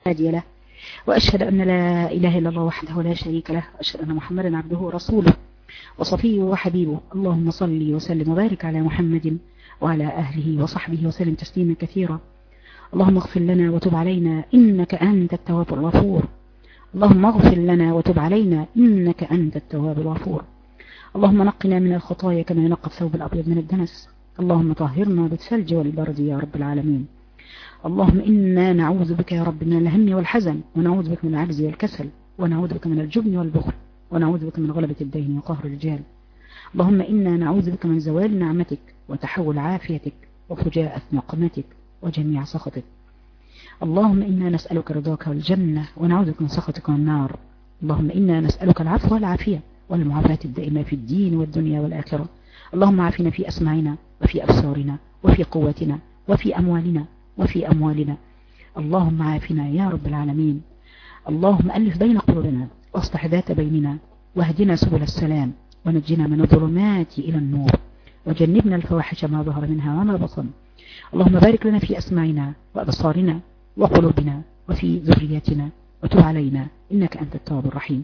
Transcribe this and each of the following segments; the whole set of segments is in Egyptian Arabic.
هادي له وأشهد أن لا إله إلا الله وحده لا شريك له وأشهد أن محمدا عبده ورسوله وصفيه وحبيبه اللهم صل وسلم وبارك على محمد وعلى أهله وصحبه وسلم تسليما كثيرا اللهم اغفر لنا وتب علينا إنك أنت التواب الغفور اللهم اغفر لنا وتب علينا إنك أنت التواب الغفور اللهم نقنا من الخطايا كما ينقى الثوب الأبيض من الدنس اللهم طهرنا بالثلج والبرد يا رب العالمين اللهم إنا نعوذ بك يا رب من الهم والحزن ونعوذ بك من العجز والكسل ونعوذ بك من الجبن والبخل ونعوذ بك من غلبة الدين وقهر الرجال اللهم إنا نعوذ بك من زوال نعمتك وتحول عافيتك وفجاءة نقمتك وجميع سخطك اللهم إنا نسألك رضاك والجنة ونعوذ بك من سخطك والنار اللهم إنا نسألك العفو والعافية والمعافاة الدائمة في الدين والدنيا والآخرة اللهم عافنا في أسماعنا وفي أبصارنا وفي قوتنا وفي أموالنا وفي أموالنا اللهم عافنا يا رب العالمين اللهم ألف بين قلوبنا واصلح ذات بيننا واهدنا سبل السلام ونجنا من الظلمات إلى النور وجنبنا الفواحش ما ظهر منها وما بطن اللهم بارك لنا في أسماعنا وأبصارنا وقلوبنا وفي ذريتنا وتب علينا إنك أنت التواب الرحيم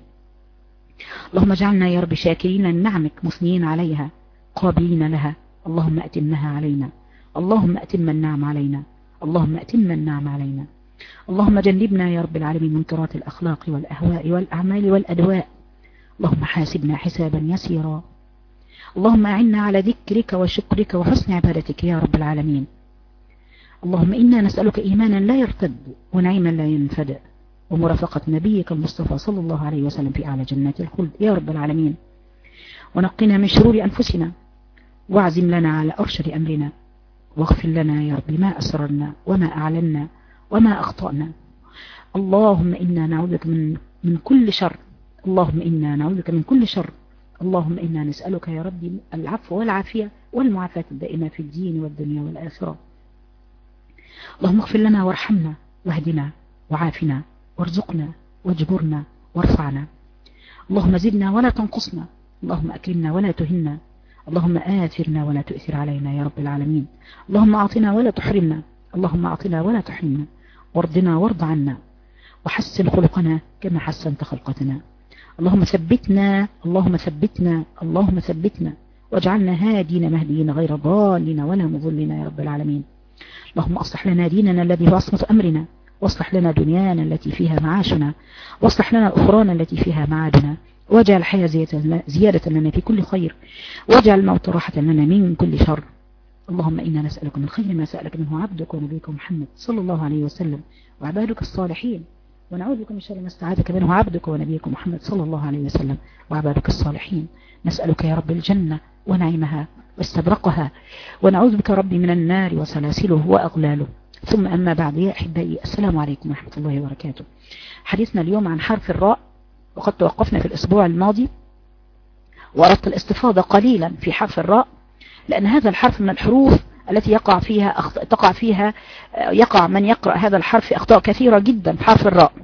اللهم اجعلنا يا رب شاكرين لنعمك مثنين عليها قابلين لها اللهم أتمها علينا اللهم أتم النعم علينا اللهم أتم النعم علينا اللهم جنبنا يا رب العالمين منكرات الأخلاق والأهواء والأعمال والأدواء اللهم حاسبنا حسابا يسيرا اللهم أعنا على ذكرك وشكرك وحسن عبادتك يا رب العالمين اللهم إنا نسألك إيمانا لا يرتد ونعيما لا ينفد ومرافقة نبيك المصطفى صلى الله عليه وسلم في أعلى جنات الخلد يا رب العالمين ونقنا من شرور أنفسنا واعزم لنا على أرشد أمرنا واغفر لنا يا رب ما أسررنا وما أعلنا وما أخطأنا اللهم إنا نعوذ بك من, من كل شر اللهم إنا نعوذ بك من كل شر اللهم إنا نسألك يا ربي العفو والعافية والمعافاة الدائمة في الدين والدنيا والآخرة اللهم اغفر لنا وارحمنا واهدنا وعافنا وارزقنا واجبرنا وارفعنا اللهم زدنا ولا تنقصنا اللهم أكرمنا ولا تهنا اللهم آثرنا ولا تؤثر علينا يا رب العالمين اللهم أعطنا ولا تحرمنا اللهم أعطنا ولا تحرمنا وارضنا وارض عنا وحسن خلقنا كما حسنت خلقتنا اللهم ثبتنا اللهم ثبتنا اللهم ثبتنا واجعلنا هادين مهديين غير ضالين ولا مضلين يا رب العالمين اللهم أصلح لنا ديننا الذي هو عصمة أمرنا واصلح لنا دنيانا التي فيها معاشنا واصلح لنا أخرانا التي فيها معادنا واجعل الحياة زيادة لنا في كل خير واجعل الموت راحة لنا من كل شر اللهم إنا نسألك من خير ما سألك منه عبدك ونبيك محمد صلى الله عليه وسلم وعبادك الصالحين ونعوذ بك من شر ما استعاذك منه عبدك ونبيك محمد صلى الله عليه وسلم وعبادك الصالحين نسألك يا رب الجنة ونعيمها واستبرقها ونعوذ بك ربي من النار وسلاسله وأغلاله ثم أما بعد يا أحبائي السلام عليكم ورحمة الله وبركاته حديثنا اليوم عن حرف الراء وقد توقفنا في الأسبوع الماضي وأردت الاستفاضة قليلا في حرف الراء لأن هذا الحرف من الحروف التي يقع فيها أخط... تقع فيها يقع من يقرأ هذا الحرف في أخطاء كثيرة جدا في حرف الراء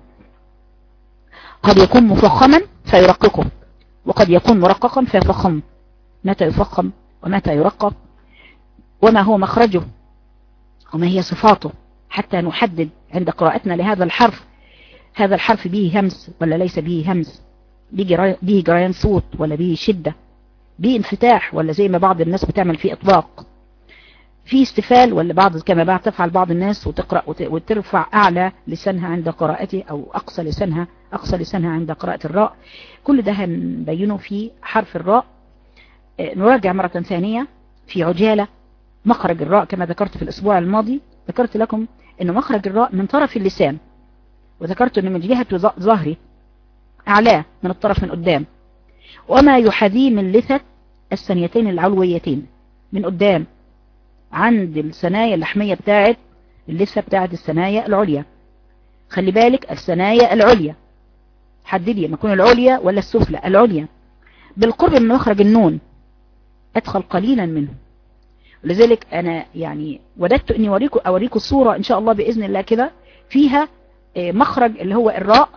قد يكون مفخما فيرققه وقد يكون مرققا فيفخم متى يفخم ومتى يرقق وما هو مخرجه وما هي صفاته حتى نحدد عند قراءتنا لهذا الحرف هذا الحرف به همس ولا ليس به همس به جريان صوت ولا به شدة به انفتاح ولا زي ما بعض الناس بتعمل فيه اطباق في استفال ولا بعض كما بعد تفعل بعض الناس وتقرأ وترفع أعلى لسانها عند قراءته أو أقصى لسانها أقصى لسانها عند قراءة الراء كل ده هنبينه في حرف الراء نراجع مرة ثانية في عجالة مخرج الراء كما ذكرت في الأسبوع الماضي ذكرت لكم أنه مخرج الراء من طرف اللسان وذكرت أنه من جهة ظهري أعلاه من الطرف من قدام وما يحذيه من لثة الثانيتين العلويتين من قدام عند الثنايا اللحمية بتاعت اللثة بتاعت الثنايا العليا خلي بالك الثنايا العليا حددي ما يكون العليا ولا السفلى العليا بالقرب من مخرج النون ادخل قليلا منه ولذلك انا يعني وددت اني اوريكم اوريكم الصورة ان شاء الله باذن الله كده فيها مخرج اللي هو الراء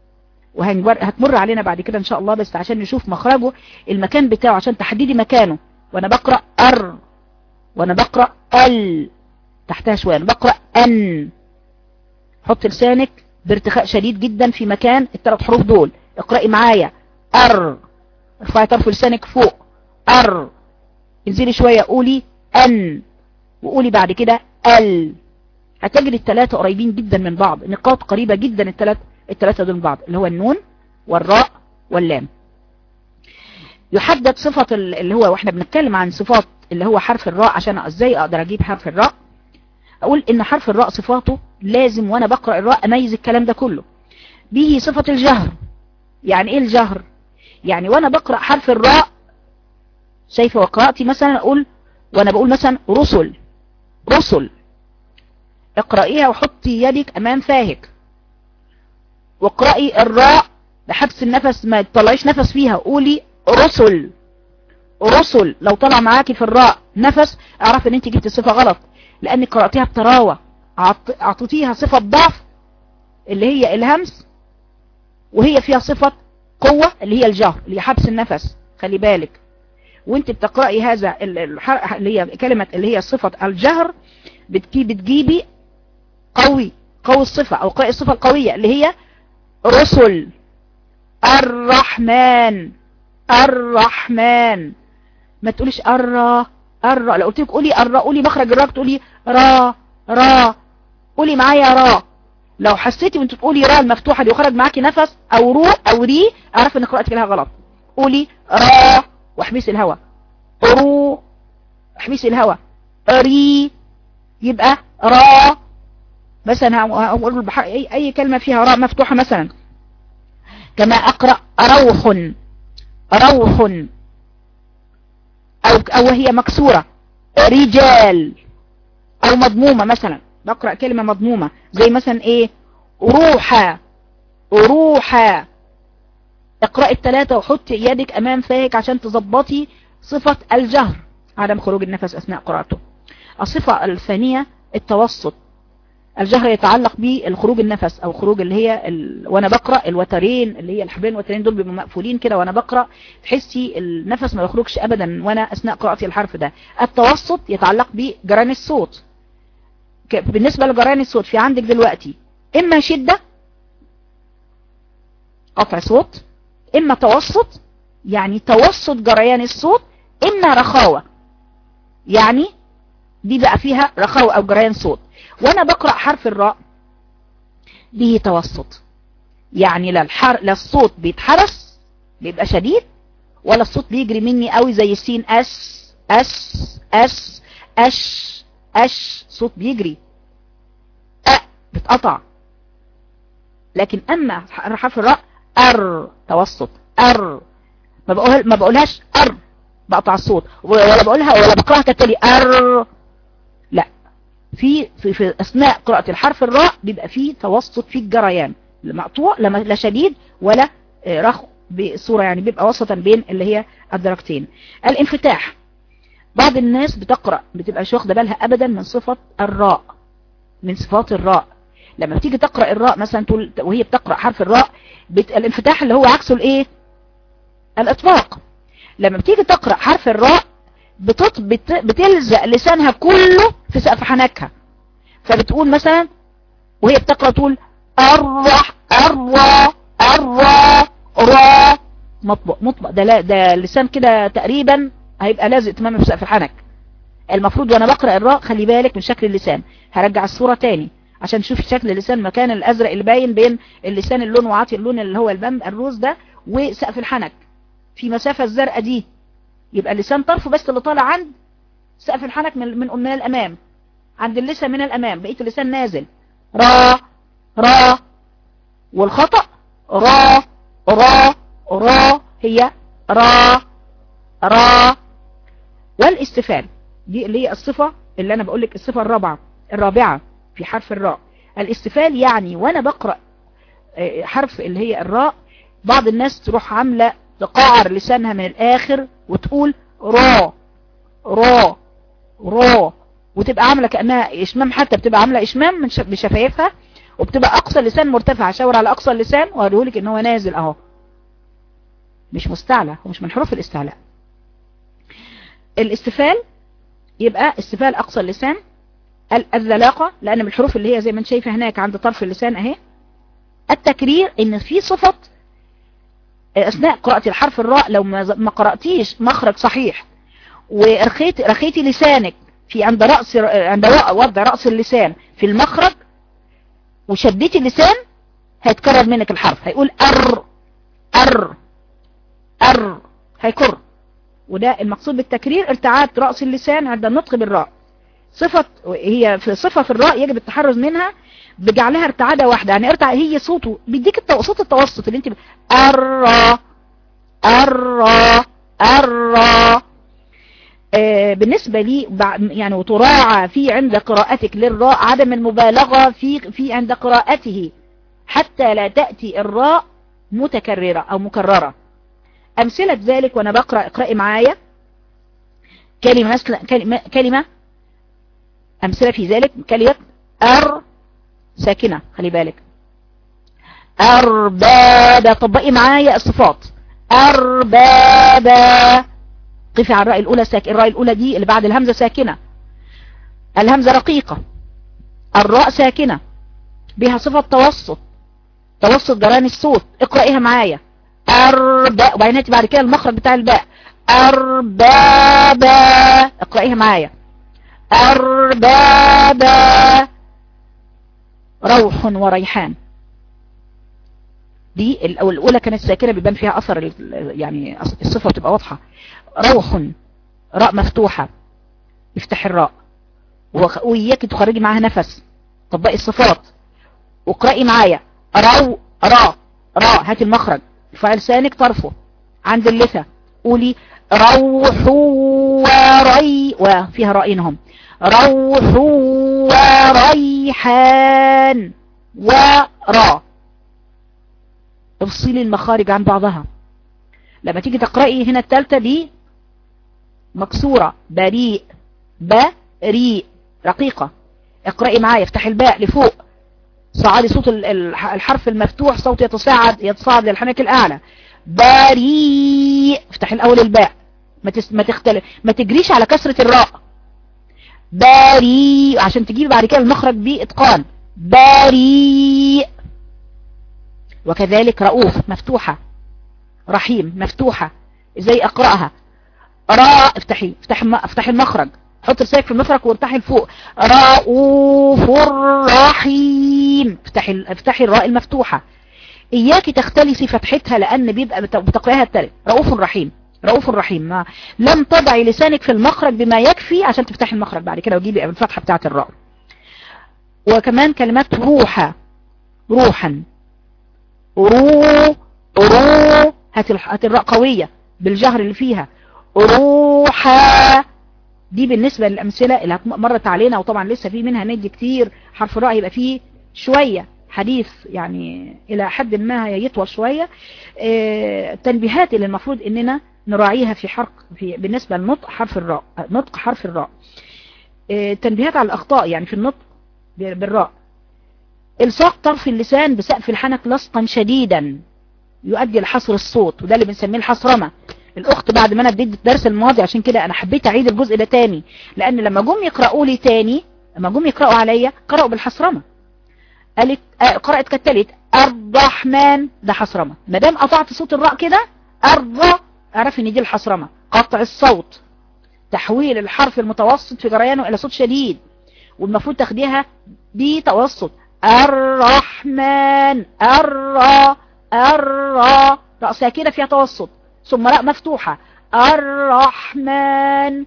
وهتمر علينا بعد كده ان شاء الله بس عشان نشوف مخرجه المكان بتاعه عشان تحددي مكانه وانا بقرأ ار وانا بقرأ ال تحتها شوية انا بقرأ ان حط لسانك بارتخاء شديد جدا في مكان الثلاث حروف دول اقرأي معايا ار ارفعي طرف لسانك فوق ار انزلي شوية قولي ان وقولي بعد كده ال هتجري الثلاثة قريبين جدا من بعض نقاط قريبة جدا الثلاث الثلاثة دول من بعض اللي هو النون والراء واللام يحدد صفة اللي هو واحنا بنتكلم عن صفات اللي هو حرف الراء عشان ازاي اقدر اجيب حرف الراء اقول ان حرف الراء صفاته لازم وانا بقرأ الراء اميز الكلام ده كله به صفة الجهر يعني ايه الجهر يعني وانا بقرأ حرف الراء شايفه وقرأتي مثلا اقول وانا بقول مثلا رسل رسل اقرأيها وحطي يدك امام فاهك واقرأي الراء بحبس النفس ما تطلعيش نفس فيها قولي رسل رسل لو طلع معاكي في الراء نفس اعرف ان انت جبت الصفة غلط لانك قرأتيها بتراوة اعطيتيها صفة ضعف اللي هي الهمس وهي فيها صفة قوة اللي هي الجهر اللي هي حبس النفس خلي بالك وانت بتقرأي هذا اللي هي كلمة اللي هي صفة الجهر بتجيبي قوي قوي الصفة او قوي الصفة القوية اللي هي رسل الرحمن الرحمن ما تقوليش الرا الرا لو قلت لك قولي الرا قولي مخرج الراء تقولي را را قولي معايا را لو حسيتي وانت تقولي را المفتوحة دي وخرج معاكي نفس او رو او ري اعرف ان قراءتك لها غلط قولي را واحبسي الهواء رو احبسي الهواء ري يبقى را مثلا هقول اي اي كلمة فيها راء مفتوحة مثلا كما اقرأ روح روح او او هي مكسورة رجال او مضمومة مثلا بقرأ كلمة مضمومة زي مثلا ايه روحا روحا اقرأي الثلاثة وحطي يدك امام فاك عشان تظبطي صفة الجهر عدم خروج النفس اثناء قراءته الصفة الثانية التوسط الجهر يتعلق بالخروج النفس او خروج اللي هي ال... وانا بقرا الوترين اللي هي الحبلين والوترين دول بيبقوا مقفولين كده وانا بقرا تحسي النفس ما يخرجش ابدا وانا اثناء قراءتي الحرف ده التوسط يتعلق بجران الصوت ك... بالنسبه لجران الصوت في عندك دلوقتي اما شده قطع صوت اما توسط يعني توسط جريان الصوت اما رخاوه يعني دي بقى فيها رخاوه او جريان صوت وانا بقرأ حرف الراء به توسط يعني لا الحر لا الصوت بيتحرس بيبقى شديد ولا الصوت بيجري مني قوي زي السين اس اس اس اش اش صوت بيجري أ بتقطع لكن اما حرف الراء ار توسط ار ما بقول ما بقولهاش ار بقطع الصوت ولا بقولها ولا بقراها كالتالي ار لا في, في, في أثناء قراءة الحرف الراء بيبقى فيه توسط في الجريان مقطوع لا شديد ولا رخو بصورة يعني بيبقى وسطا بين اللي هي الدرجتين الانفتاح بعض الناس بتقرأ بتبقى مش واخده بالها أبدا من صفة الراء من صفات الراء لما بتيجي تقرأ الراء مثلا تقول وهي بتقرأ حرف الراء بت... الانفتاح اللي هو عكسه الايه الاطباق لما بتيجي تقرأ حرف الراء بتط... بت... بتلزق لسانها كله في سقف حنكها فبتقول مثلا وهي بتقرأ تقول الرح الرا الرا را مطبق مطبق ده لا ده اللسان كده تقريبا هيبقى لازق تماما في سقف الحنك المفروض وانا بقرأ الراء خلي بالك من شكل اللسان هرجع الصورة تاني عشان تشوف شكل اللسان مكان الازرق اللي باين بين اللسان اللون وعاطي اللون اللي هو البم الروز ده وسقف الحنك في مسافة الزرقاء دي يبقى اللسان طرفه بس اللي طالع عند سقف الحنك من من من الامام عند اللسان من الامام بقيه اللسان نازل را را والخطأ را را را هي را را والاستفال دي اللي هي الصفة اللي انا بقول لك الصفة الرابعة الرابعة في حرف الراء الاستفال يعني وانا بقرأ حرف اللي هي الراء بعض الناس تروح عاملة تقعر لسانها من الاخر وتقول را را را وتبقى عاملة كأنها اشمام حتى بتبقى عاملة اشمام من بشفايفها وبتبقى اقصى اللسان مرتفع اشاور على اقصى اللسان وهوريهولك ان هو نازل اهو مش مستعلى ومش من حروف الاستعلاء الاستفال يبقى استفال اقصى اللسان الذلاقة لان من الحروف اللي هي زي ما انت شايفه هناك عند طرف اللسان اهي التكرير ان في صفة اثناء قراءة الحرف الراء لو ما قرأتيش مخرج صحيح ورخيت رخيتي لسانك في عند رأس عند وضع رأس اللسان في المخرج وشديتي اللسان هيتكرر منك الحرف هيقول ار ار ار هيكر وده المقصود بالتكرير ارتعاد رأس اللسان عند النطق بالراء صفة هي في صفة في الراء يجب التحرز منها بجعلها ارتعادة واحدة يعني ارتع هي صوته بيديك صوت التوسط اللي انت ار ار ار آه بالنسبة لي يعني وتراعى في عند قراءتك للراء عدم المبالغة في في عند قراءته حتى لا تأتي الراء متكررة أو مكررة أمثلة ذلك وأنا بقرأ اقرأي معايا كلمة مثل كلمة, كلمة أمثلة في ذلك كلمة أر ساكنة خلي بالك أربابا طبقي معايا الصفات أربابا قفي على الراء الأولى ساكنة الراء الأولى دي اللي بعد الهمزة ساكنة الهمزة رقيقة الراء ساكنة بها صفة توسط توسط جران الصوت اقرأيها معايا أربا وبعدين بعد كده المخرج بتاع الباء أربابا اقرأيها معايا أربابا روح وريحان دي الأولى كانت ساكنة بيبان فيها أثر يعني الصفة بتبقى واضحة روح راء مفتوحة افتح الراء وإياك تخرجي معاها نفس طبقي الصفات واقرأي معايا رو را را هات المخرج ارفعي لسانك طرفه عند اللثة قولي روح وري وفيها رأينهم روح وريحان ورا افصلي المخارج عن بعضها لما تيجي تقرأي هنا التالتة دي مكسورة بريء بريء رقيقة اقرأي معايا افتح الباء لفوق صعدي صوت الحرف المفتوح صوت يتصاعد يتصاعد للحنك الأعلى بريء افتح الأول الباء ما ما تختلف ما تجريش على كسرة الراء بريء عشان تجيب بعد كده المخرج بإتقان بريء وكذلك رؤوف مفتوحة رحيم مفتوحة ازاي اقرأها راء افتحي افتحي افتحي المخرج حط لسانك في المفرق وارتاحي لفوق رؤوف رحيم افتحي افتحي الراء المفتوحة اياك تختلسي فتحتها لان بيبقى بتقرأها التالت رؤوف رحيم رؤوف رحيم ما لم تضعي لسانك في المخرج بما يكفي عشان تفتحي المخرج بعد كده وتجيبي الفتحة بتاعت الراء وكمان كلمات روحة روحا رو رو هات الراء قوية بالجهر اللي فيها روحا دي بالنسبة للأمثلة اللي مرت علينا وطبعا لسه في منها ندي كتير حرف الراء يبقى فيه شوية حديث يعني إلى حد ما يطول شوية اه التنبيهات اللي المفروض إننا نراعيها في حرق في بالنسبة لنطق حرف الراء نطق حرف الراء اه تنبيهات على الأخطاء يعني في النطق بالراء الصاق طرف اللسان بسقف الحنك لصقا شديدا يؤدي لحصر الصوت وده اللي بنسميه الحصرمة الاخت بعد ما انا اديت الدرس الماضي عشان كده انا حبيت اعيد الجزء ده تاني لان لما جم يقرأوا لي تاني لما جم يقرأوا عليا قرأوا بالحصرمة قالت قرأت كالتالت الرحمن ده حصرمة ما دام قطعت صوت الراء كده الر اعرف ان دي الحصرمة قطع الصوت تحويل الحرف المتوسط في جريانه الى صوت شديد والمفروض تاخديها بتوسط الرحمن الرا الرا راء ساكنة فيها توسط ثم راء مفتوحة الرحمن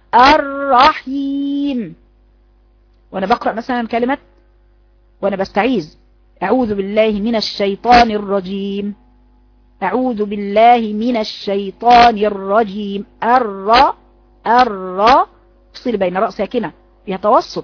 الرحيم وانا بقرأ مثلا كلمة وانا بستعيذ اعوذ بالله من الشيطان الرجيم اعوذ بالله من الشيطان الرجيم الر الر تفصل بين راء ساكنة فيها توسط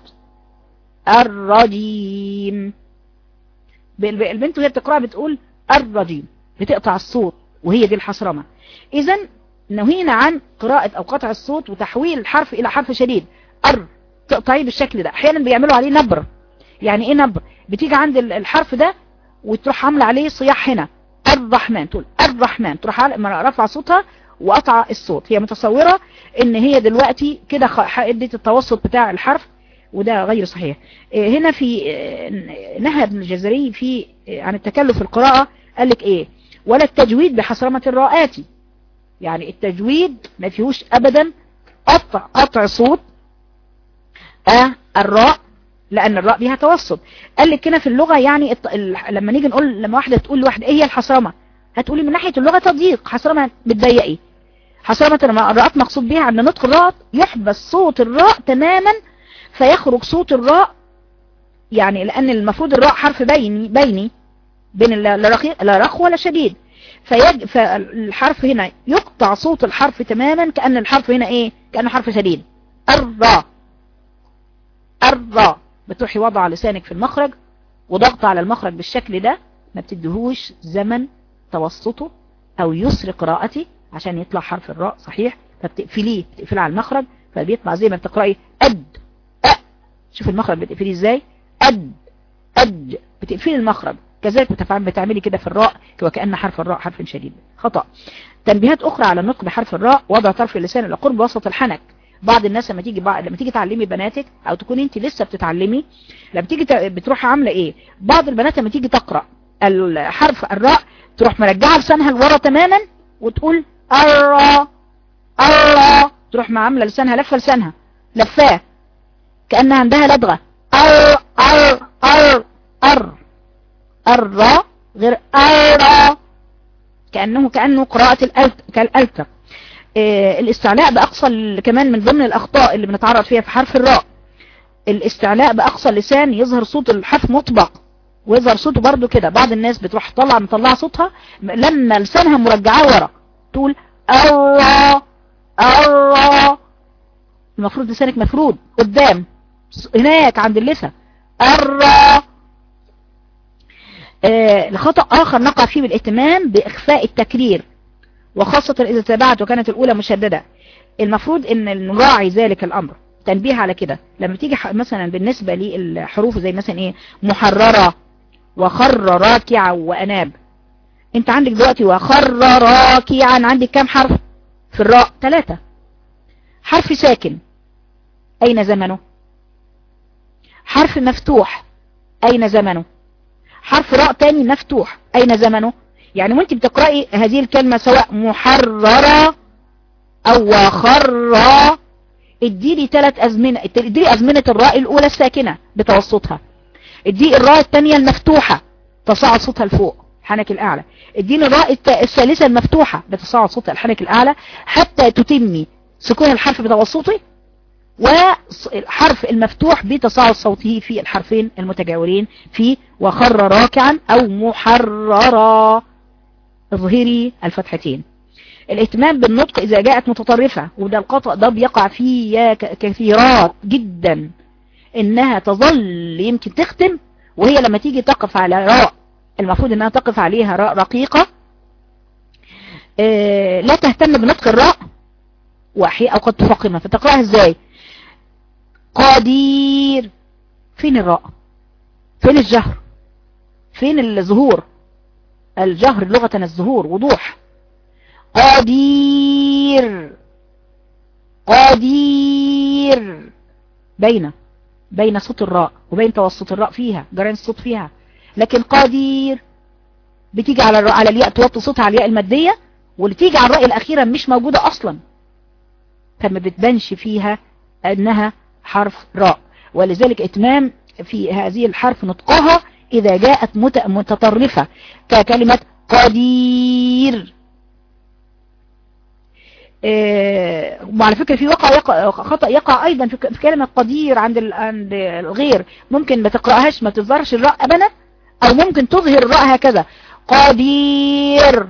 الرجيم البنت وهي بتقرأ بتقول الرجيم بتقطع الصوت وهي دي الحصرمة اذا نهينا عن قراءة او قطع الصوت وتحويل الحرف الى حرف شديد ار تقطعيه بالشكل ده احيانا بيعملوا عليه نبر يعني ايه نبر بتيجي عند الحرف ده وتروح عامله عليه صياح هنا الرحمن تقول الرحمن تروح رفع صوتها وقطع الصوت هي متصورة ان هي دلوقتي كده ادت التوسط بتاع الحرف وده غير صحيح هنا في نهى ابن الجزري في عن التكلف في القراءة قال لك ايه ولا التجويد بحصرمة الراءات يعني التجويد ما فيهوش ابدا قطع قطع صوت اه الراء لان الراء بيها توسط قال لك هنا في اللغة يعني لما نيجي نقول لما واحدة تقول لواحدة ايه هي الحصرمة هتقولي من ناحية اللغة تضييق حصرمة بتضيقي حصرمة الراءات مقصود بها ان نطق الراء يحبس صوت الراء تماما فيخرج صوت الراء يعني لان المفروض الراء حرف بيني بيني بين لا رخ ولا شديد فيج فالحرف هنا يقطع صوت الحرف تماما كأن الحرف هنا ايه كأنه حرف شديد الراء الراء بتروحي وضع لسانك في المخرج وضغط على المخرج بالشكل ده ما بتدهوش زمن توسطه او يسر قراءتي عشان يطلع حرف الراء صحيح فبتقفليه بتقفليه على المخرج فبيطلع زي ما بتقرأي أد أ شوف المخرج بتقفليه ازاي أد أد بتقفلي المخرج كذلك بتعملي كده في الراء وكأن حرف الراء حرف شديد خطأ تنبيهات أخرى على النطق بحرف الراء وضع طرف اللسان إلى قرب وسط الحنك بعض الناس لما تيجي بعض لما تيجي تعلمي بناتك او تكون انت لسه بتتعلمي لما تيجي بتروح عامله ايه بعض البنات لما تيجي تقرا الحرف الراء تروح مرجعه لسانها لورا تماما وتقول الراء الراء تروح ما عامله لسانها لفه لسانها لفاه كانها عندها لدغه ار ار ار ار الراء غير الراء كانه كانه قراءه الالت كالالتر إيه الاستعلاء باقصى كمان من ضمن الاخطاء اللي بنتعرض فيها في حرف الراء الاستعلاء باقصى اللسان يظهر صوت الحرف مطبق ويظهر صوته برضو كده بعض الناس بتروح تطلع مطلعه صوتها لما لسانها مرجعاه ورا تقول الله الله المفروض لسانك مفروض قدام هناك عند اللسان الله آه لخطأ آخر نقع فيه بالاهتمام بإخفاء التكرير وخاصة إذا تابعت وكانت الأولى مشددة المفروض أن نراعي ذلك الأمر تنبيه على كده لما تيجي مثلا بالنسبة للحروف زي مثلا إيه محررة وخر راكعا وأناب انت عندك دلوقتي وخر راكعا عندك كام حرف في الراء ثلاثة حرف ساكن أين زمنه حرف مفتوح أين زمنه حرف راء تاني مفتوح أين زمنه يعني وانت بتقرأي هذه الكلمة سواء محررة أو خر اديلي ثلاث أزمنة اديلي أزمنة الراء الأولى الساكنة بتوسطها ادي الراء الثانية المفتوحة تصاعد صوتها لفوق الحنك الأعلى اديني الراء الثالثة المفتوحة بتصاعد صوتها الحنك الأعلى حتى تتمي سكون الحرف بتوسطي وحرف المفتوح بتصاعد صوته في الحرفين المتجاورين في وخر راكعا أو محررا اظهري الفتحتين الاهتمام بالنطق إذا جاءت متطرفة وده القطع ده بيقع فيه كثيرات جدا إنها تظل يمكن تختم وهي لما تيجي تقف على راء المفروض إنها تقف عليها راء رقيقة اه لا تهتم بنطق الراء وأحياء أو قد تفقمها فتقرأها إزاي قدير فين الراء فين الجهر فين الظهور الجهر لغة الظهور وضوح قدير قدير بين بين صوت الراء وبين توسط الراء فيها جرين الصوت فيها لكن قدير بتيجي على الراء على الياء توطي صوتها على الياء المادية واللي تيجي على الراء الأخيرة مش موجودة أصلا فما بتبانش فيها أنها حرف راء ولذلك اتمام في هذه الحرف نطقها إذا جاءت متطرفة ككلمة قدير إيه وعلى فكرة في وقع يقع خطأ يقع أيضا في كلمة قدير عند عند الغير ممكن ما تقرأهاش ما تظهرش الراء أبدا أو ممكن تظهر الراء هكذا قدير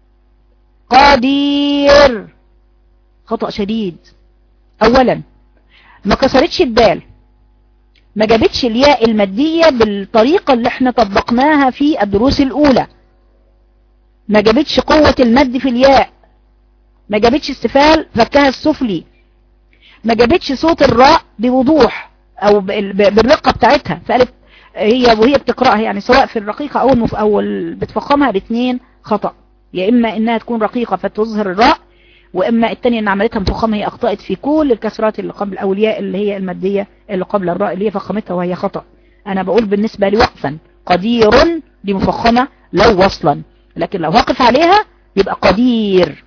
قدير خطأ شديد أولا ما كسرتش الدال ما جابتش الياء المادية بالطريقة اللي احنا طبقناها في الدروس الأولى ما جابتش قوة المد في الياء ما جابتش استفال فكها السفلي ما جابتش صوت الراء بوضوح او بالرقة بتاعتها فقالت هي وهي بتقرأها يعني سواء في الرقيقة او المف او بتفخمها باثنين خطأ يا اما انها تكون رقيقة فتظهر الراء واما الثانيه ان عملتها مفخمه هي اخطات في كل الكسرات اللي قبل الاولياء اللي هي الماديه اللي قبل الراء اللي هي فخمتها وهي خطا انا بقول بالنسبه لي وقفا قدير دي مفخمه لو وصلا لكن لو وقف عليها يبقى قدير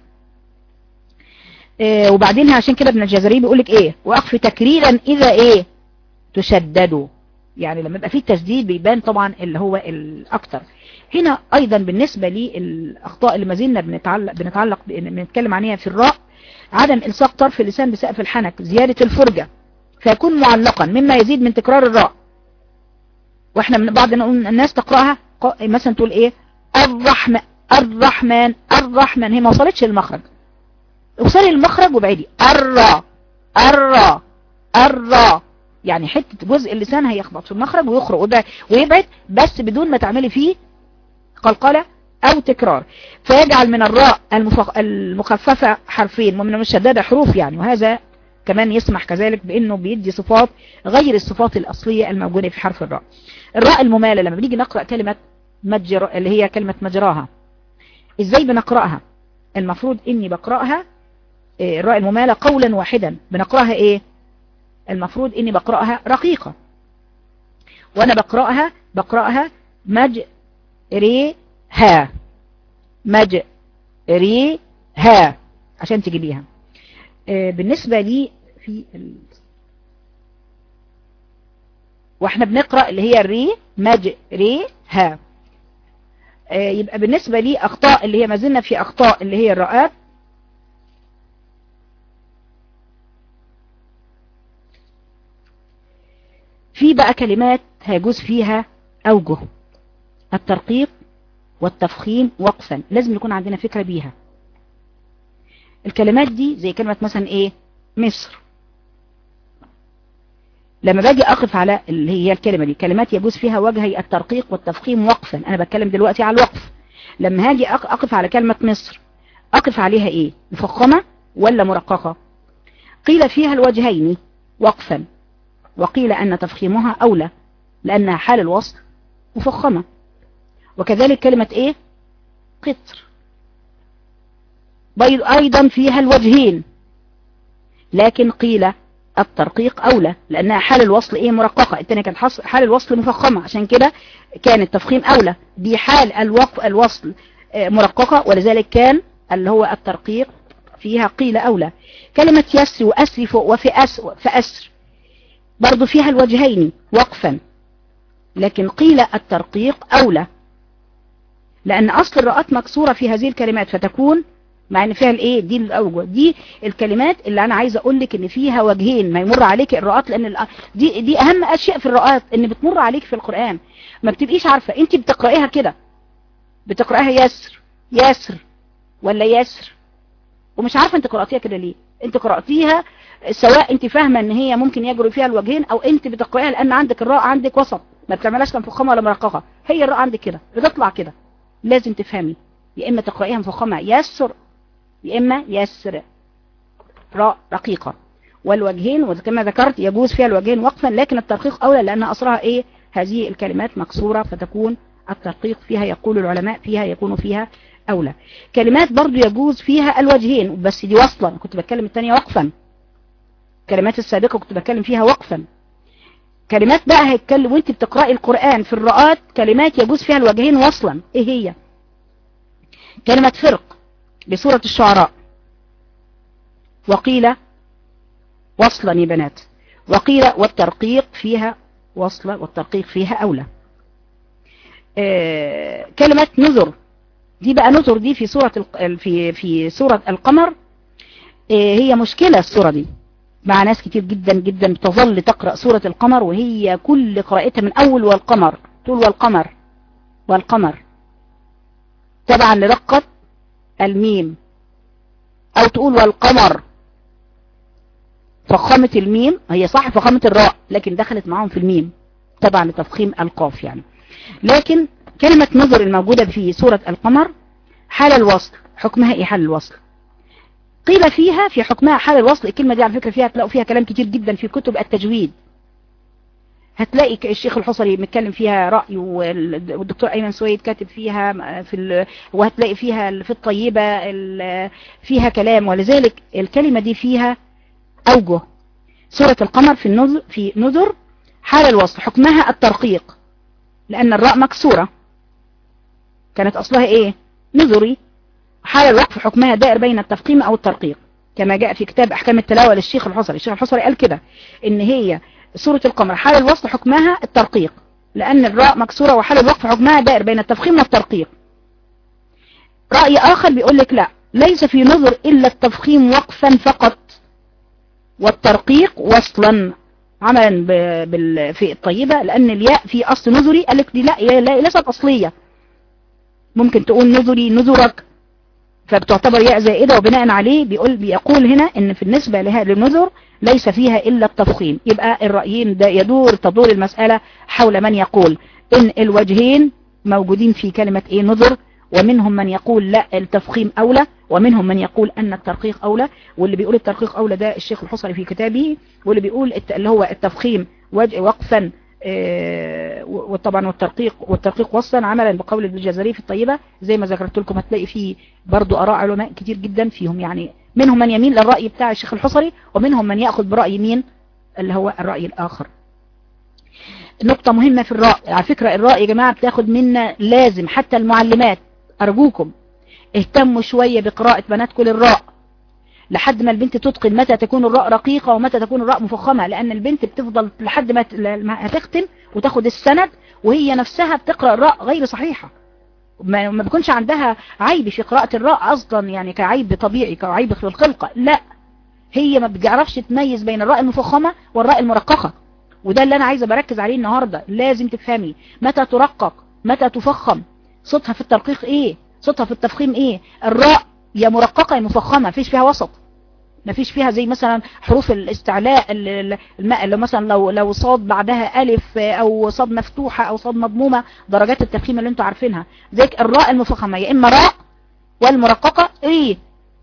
إيه وبعدين عشان كده ابن الجزري بيقول لك ايه وقف تكريرا اذا ايه تشددوا يعني لما يبقى فيه تسديد بيبان طبعا اللي هو الاكتر هنا ايضا بالنسبة للاخطاء اللي ما زلنا بنتعلق بنتعلق بنتكلم عليها في الراء عدم الصاق طرف اللسان بسقف الحنك زيادة الفرجة فيكون معلقا مما يزيد من تكرار الراء واحنا من بعض الناس تقرأها مثلا تقول ايه الرحمن الرحمن الرحمن هي ما وصلتش للمخرج اوصلي للمخرج وبعيدي الرا الرا الرا يعني حتة جزء اللسان هيخبط في المخرج ويخرج ويبعد بس بدون ما تعملي فيه قلقلة او تكرار فيجعل من الراء المخففة حرفين ومن المشددة حروف يعني وهذا كمان يسمح كذلك بانه بيدي صفات غير الصفات الاصلية الموجودة في حرف الراء الراء الممالة لما بنيجي نقرأ كلمة مجر اللي هي كلمة مجراها ازاي بنقرأها المفروض اني بقرأها الراء الممالة قولا واحدا بنقرأها ايه المفروض اني بقرأها رقيقة وانا بقرأها بقرأها مج ري ها مج ري ها عشان تجيبيها بالنسبة لي في ال... واحنا بنقرأ اللي هي الري مج ري ها يبقى بالنسبة لي اخطاء اللي هي ما زلنا في اخطاء اللي هي الرؤات في بقى كلمات هيجوز فيها أوجه الترقيق والتفخيم وقفا لازم يكون عندنا فكرة بيها الكلمات دي زي كلمة مثلا ايه مصر لما باجي اقف على اللي هي الكلمة دي كلمات يجوز فيها وجهي الترقيق والتفخيم وقفا انا بتكلم دلوقتي على الوقف لما هاجي اقف على كلمة مصر اقف عليها ايه مفخمة ولا مرققة قيل فيها الوجهين وقفا وقيل أن تفخيمها أولى لأنها حال الوصف مفخمة وكذلك كلمة إيه قطر أيضا فيها الوجهين لكن قيل الترقيق أولى لأنها حال الوصل إيه مرققة التانية كانت حال الوصل مفخمة عشان كده كان التفخيم أولى دي حال الوقف الوصل مرققة ولذلك كان اللي هو الترقيق فيها قيل أولى كلمة يسر وأسر فوق وفي أسر فأسر برضو فيها الوجهين وقفا لكن قيل الترقيق أولى لأن أصل الرأت مكسورة في هذه الكلمات فتكون مع ان فيها الايه دي الاوجه دي الكلمات اللي انا عايزه اقول لك ان فيها وجهين ما يمر عليك الرؤات لان دي دي اهم اشياء في الرؤات ان بتمر عليك في القرآن ما بتبقيش عارفه انت بتقرايها كده بتقرايها يسر يسر ولا يسر ومش عارفه انت قراتيها كده ليه انت قراتيها سواء انت فاهمه ان هي ممكن يجري فيها الوجهين او انت بتقرايها لان عندك الراء عندك وسط ما بتعملهاش لا مفخمه ولا مرققه هي الراء عندك كده بتطلع كده لازم تفهمي يا اما تقرايها مفخمه يسر يا اما يسر راء رقيقه والوجهين وكما ذكرت يجوز فيها الوجهين وقفا لكن الترقيق اولى لان اصلها ايه هذه الكلمات مكسوره فتكون الترقيق فيها يقول العلماء فيها يكون فيها اولى كلمات برضو يجوز فيها الوجهين بس دي وصلا كنت بتكلم الثانيه وقفا الكلمات السابقة كنت بتكلم فيها وقفا كلمات بقى هيتكلم وانت بتقرأي القرآن في الرؤات كلمات يجوز فيها الوجهين وصلا ايه هي كلمة فرق بسورة الشعراء وقيل وصلا يا بنات وقيل والترقيق فيها وصلا والترقيق فيها أولى آه كلمة نذر دي بقى نذر دي في سورة في في سورة القمر آه هي مشكلة السورة دي مع ناس كتير جدا جدا بتظل تقرأ سورة القمر وهي كل قراءتها من أول والقمر تقول والقمر والقمر تبعا لرقة الميم أو تقول والقمر فخامة الميم هي صح فخامة الراء لكن دخلت معاهم في الميم تبعا لتفخيم القاف يعني لكن كلمة نظر الموجودة في سورة القمر حال الوصل حكمها ايه حال الوصل قيل فيها في حكمها حال الوصل الكلمة دي على فكرة فيها تلاقوا فيها كلام كتير جدا في كتب التجويد هتلاقي الشيخ الحصري متكلم فيها رأي والدكتور أيمن سويد كاتب فيها في وهتلاقي فيها في الطيبة فيها كلام ولذلك الكلمة دي فيها أوجه سورة القمر في النذر في نذر حال الوصف حكمها الترقيق لأن الراء مكسورة كانت أصلها إيه نذري حال الوقف حكمها دائر بين التفقيم أو الترقيق كما جاء في كتاب أحكام التلاوة للشيخ الحصري الشيخ الحصري قال كده إن هي سورة القمر حال الوصف حكمها الترقيق لأن الراء مكسورة وحال الوقف حكمها دائر بين التفخيم والترقيق رأي آخر بيقول لك لا ليس في نظر إلا التفخيم وقفا فقط والترقيق وصلا عملا في الطيبة لأن الياء في أصل نظري قال لك دي لا, لا ليست أصلية ممكن تقول نظري نظرك فبتعتبر ياء زائدة وبناء عليه بيقول بيقول هنا ان في النسبة لهذه النذر ليس فيها إلا التفخيم يبقى الرأيين ده يدور تدور المسألة حول من يقول إن الوجهين موجودين في كلمة إيه نذر ومنهم من يقول لا التفخيم أولى ومنهم من يقول أن الترقيق أولى واللي بيقول الترقيق أولى ده الشيخ الحصري في كتابه واللي بيقول اللي هو التفخيم وقفا آه، وطبعا والترقيق والترقيق وصلا عملا بقول الجزري في الطيبة زي ما ذكرت لكم هتلاقي فيه برضو أراء علماء كتير جدا فيهم يعني منهم من يميل للرأي بتاع الشيخ الحصري ومنهم من يأخذ برأي مين اللي هو الرأي الآخر نقطة مهمة في الرأي على فكرة الرأي يا جماعة بتاخد منا لازم حتى المعلمات أرجوكم اهتموا شوية بقراءة بناتكم للراء لحد ما البنت تتقن متى تكون الراء رقيقة ومتى تكون الراء مفخمة لأن البنت بتفضل لحد ما هتختم وتاخد السند وهي نفسها بتقرأ الراء غير صحيحة ما ما بيكونش عندها عيب في قراءة الراء أصلا يعني كعيب طبيعي كعيب في الخلقة لا هي ما بتعرفش تميز بين الراء المفخمة والراء المرققة وده اللي أنا عايزة بركز عليه النهاردة لازم تفهمي متى ترقق متى تفخم صوتها في الترقيق ايه صوتها في التفخيم ايه الراء يا مرققة يا مفخمة فيش فيها وسط ما فيش فيها زي مثلا حروف الاستعلاء الماء اللي مثلا لو لو صاد بعدها ألف أو صاد مفتوحة أو صاد مضمومة درجات التفخيم اللي انتوا عارفينها زي الراء المفخمة يا إما راء والمرققة ري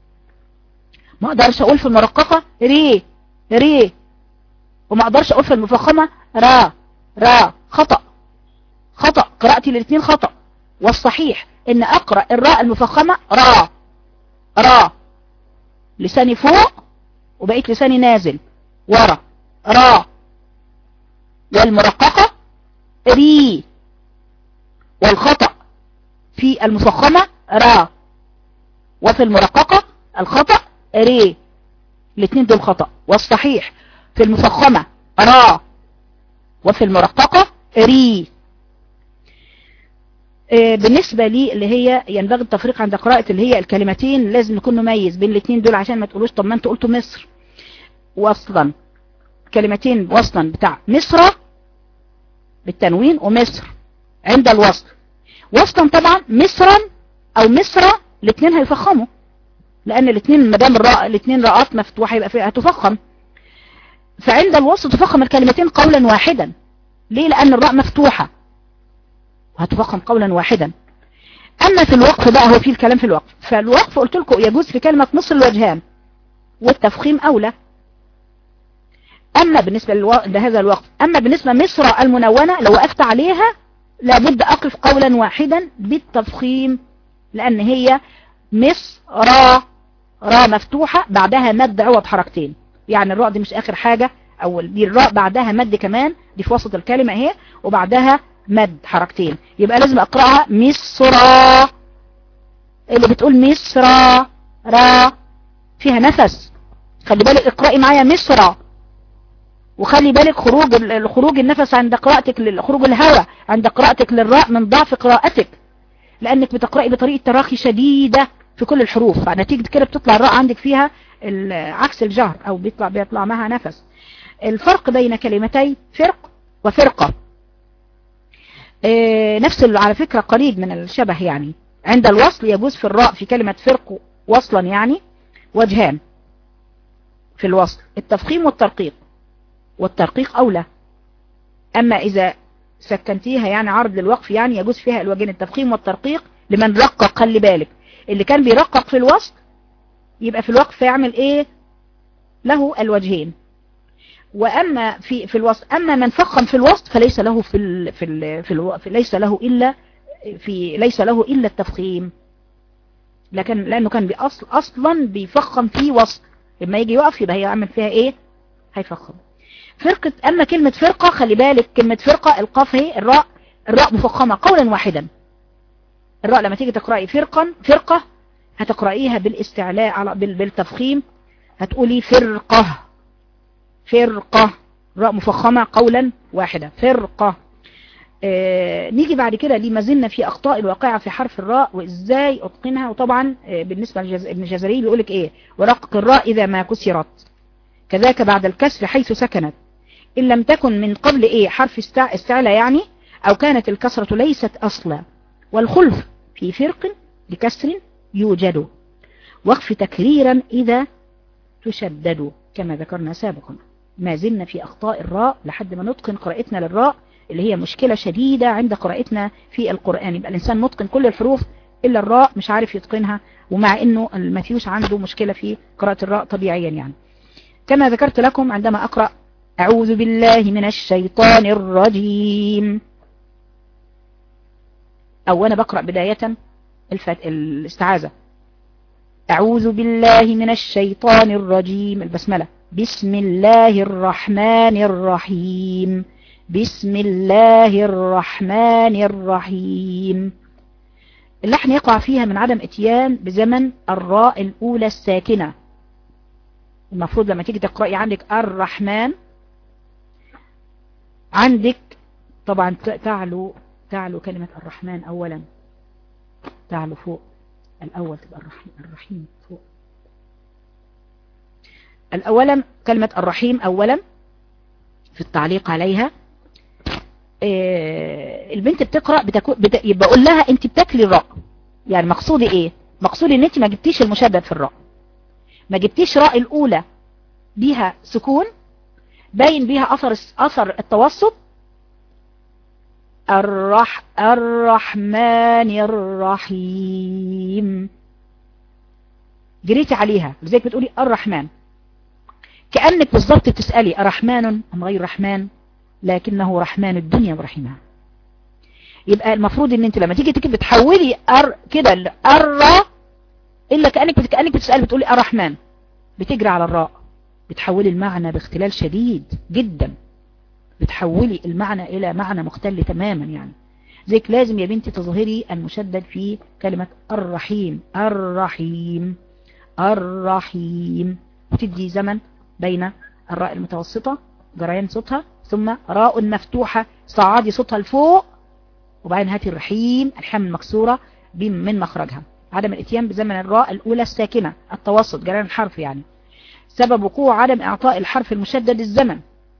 ما اقدرش اقول في المرققة ري ري وما اقدرش اقول في المفخمة را را خطأ خطأ قراءتي الاثنين خطأ والصحيح ان اقرأ الراء المفخمة را را لساني فوق وبقيت لساني نازل ورا را والمرققة ري والخطأ في المفخمة را وفي المرققة الخطأ ري الاثنين دول خطأ والصحيح في المفخمة را وفي المرققة ري آه، بالنسبة لي اللي هي ينبغي التفريق عند قراءة اللي هي الكلمتين لازم نكون نميز بين الاثنين دول عشان ما تقولوش طب ما انتوا قلتوا مصر وصلا كلمتين وصلا بتاع مصر بالتنوين ومصر عند الوصل وصلا طبعا مصرا او مصر الاثنين هيفخموا لان الاثنين ما دام الراء الاثنين راءات مفتوحه يبقى فيها هتفخم فعند الوصل تفخم الكلمتين قولا واحدا ليه لان الراء مفتوحه هتفخم قولا واحدا أما في الوقف بقى هو في الكلام في الوقف فالوقف قلت لكم يجوز في كلمة مصر الوجهان والتفخيم أولى أما بالنسبة لهذا الوقف أما بالنسبة مصر المنونة لو وقفت عليها لابد أقف قولا واحدا بالتفخيم لأن هي مصر را مفتوحة بعدها مد عوض حركتين يعني الراء دي مش آخر حاجة أو دي الراء بعدها مد كمان دي في وسط الكلمة اهي وبعدها مد حركتين يبقى لازم اقرأها مصر اللي بتقول مصر را فيها نفس خلي بالك اقرأي معايا مصر وخلي بالك خروج خروج النفس عند قراءتك خروج الهواء عند قراءتك للراء من ضعف قراءتك لانك بتقرأي بطريقة تراخي شديدة في كل الحروف فنتيجة كده بتطلع الراء عندك فيها عكس الجهر او بيطلع بيطلع معها نفس الفرق بين كلمتي فرق وفرقة آه، نفس على فكرة قريب من الشبه يعني عند الوصل يجوز في الراء في كلمة فرق وصلا يعني وجهان في الوصل التفخيم والترقيق والترقيق أولى أما إذا سكنتيها يعني عرض للوقف يعني يجوز فيها الوجهين التفخيم والترقيق لمن رقق خلي بالك اللي كان بيرقق في الوصل يبقى في الوقف يعمل ايه له الوجهين واما في في الوسط اما من فخم في الوسط فليس له في ال في ال في, ال في ليس له الا في ليس له الا التفخيم لكن لانه كان بأصل اصلا بيفخم في وسط لما يجي يقف يبقى هيعمل فيها ايه هيفخم فرقة اما كلمة فرقة خلي بالك كلمة فرقة القاف هي الراء الراء مفخمة قولا واحدا الراء لما تيجي تقرأي فرقا فرقة هتقرأيها بالاستعلاء على بالتفخيم هتقولي فرقة فرقة راء مفخمة قولا واحدا فرقة آه نيجي بعد كده لما زلنا في أخطاء الواقعة في حرف الراء وإزاي أتقنها وطبعا آه بالنسبة لابن جزري بيقولك إيه ورقق الراء إذا ما كسرت كذاك بعد الكسر حيث سكنت إن لم تكن من قبل إيه حرف استعلى يعني أو كانت الكسرة ليست أصلا والخلف في فرق لكسر يوجد وقف تكريرا إذا تشدد كما ذكرنا سابقا ما زلنا في أخطاء الراء لحد ما نتقن قراءتنا للراء اللي هي مشكلة شديدة عند قراءتنا في القرآن يبقى الإنسان متقن كل الحروف إلا الراء مش عارف يتقنها ومع إنه المثيوش عنده مشكلة في قراءة الراء طبيعيا يعني كما ذكرت لكم عندما أقرأ أعوذ بالله من الشيطان الرجيم أو أنا بقرأ بداية الفت... الاستعاذة أعوذ بالله من الشيطان الرجيم البسملة بسم الله الرحمن الرحيم بسم الله الرحمن الرحيم اللحن يقع فيها من عدم اتيان بزمن الراء الأولى الساكنة المفروض لما تيجي تقرأي عندك الرحمن عندك طبعا تعلو تعلو كلمة الرحمن أولا تعلو فوق الأول تبقى الرحيم, الرحيم فوق الأولا كلمة الرحيم أولا في التعليق عليها البنت بتقرأ بتكو... بت... بقول لها انت بتاكلي الراء يعني مقصودي ايه مقصودي ان انت ما جبتيش المشدد في الراء ما جبتيش راء الاولى بيها سكون باين بيها اثر اثر التوسط الرح الرحمن الرحيم جريتي عليها لذلك بتقولي الرحمن كأنك بالضبط تسألي الرحمن أم غير رحمن لكنه رحمن الدنيا ورحيمها يبقى المفروض ان انت لما تيجي تكتب بتحولي أر كده الر الا كأنك كأنك بتسألي بتقولي الرحمن بتجري على الراء بتحولي المعنى باختلال شديد جدا بتحولي المعنى الى معنى مختل تماما يعني زيك لازم يا بنتي تظهري المشدد في كلمة الرحيم الرحيم الرحيم وتدي زمن بين الراء المتوسطة جريان صوتها ثم راء مفتوحة صعادي صوتها لفوق وبعدين هاتي الرحيم الحام المكسورة من مخرجها عدم الاتيان بزمن الراء الأولى الساكنة التوسط جريان الحرف يعني سبب وقوع عدم إعطاء الحرف المشدد الزمن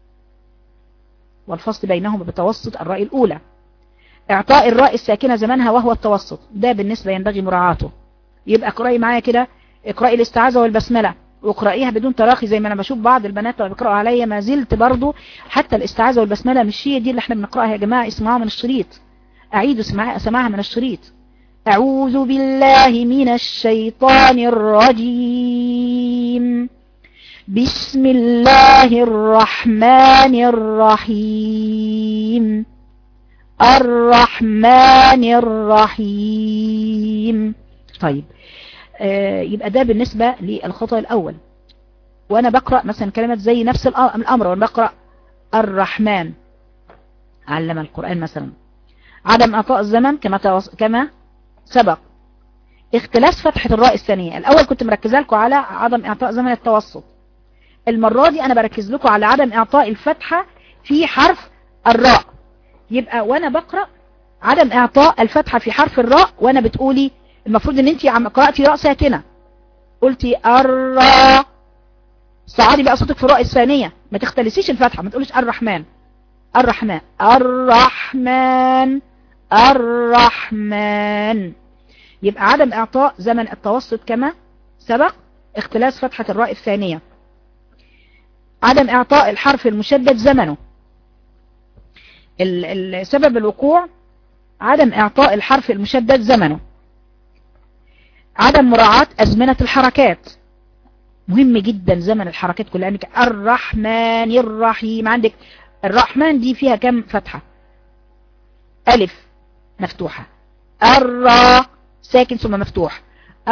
والفصل بينهما بتوسط الراء الأولى إعطاء الراء الساكنة زمنها وهو التوسط ده بالنسبة ينبغي مراعاته يبقى اقرأي معايا كده اقرأي الاستعاذة والبسملة واقرأيها بدون تراخي زي ما انا بشوف بعض البنات اللي بيقرأوا عليا ما زلت برضو حتى الاستعاذة والبسملة مش هي دي اللي احنا بنقرأها يا جماعة اسمعوها من الشريط اعيدوا سماعها من الشريط اعوذ بالله من الشيطان الرجيم بسم الله الرحمن الرحيم الرحمن الرحيم طيب آه يبقى ده بالنسبة للخطأ الأول وأنا بقرأ مثلا كلمات زي نفس الأمر وأنا بقرأ الرحمن علم القرآن مثلا عدم أعطاء الزمن كما توص... كما سبق اختلاف فتحة الراء الثانية الأول كنت مركزة لكم على عدم إعطاء زمن التوسط المرة دي أنا بركز لكم على عدم إعطاء الفتحة في حرف الراء يبقى وأنا بقرأ عدم إعطاء الفتحة في حرف الراء وأنا بتقولي المفروض ان انت عم قرأتي راء ساكنة قلتي الراء صعدي بقى صوتك في الراء الثانية ما تختلسيش الفتحة ما تقوليش الرحمن الرحمن الرحمن الرحمن يبقى عدم اعطاء زمن التوسط كما سبق اختلاس فتحة الراء الثانية عدم اعطاء الحرف المشدد زمنه السبب الوقوع عدم اعطاء الحرف المشدد زمنه عدم مراعاة أزمنة الحركات مهم جدا زمن الحركات كلها انك الرحمن الرحيم عندك الرحمن دي فيها كم فتحة ألف مفتوحة الرا ساكن ثم مفتوح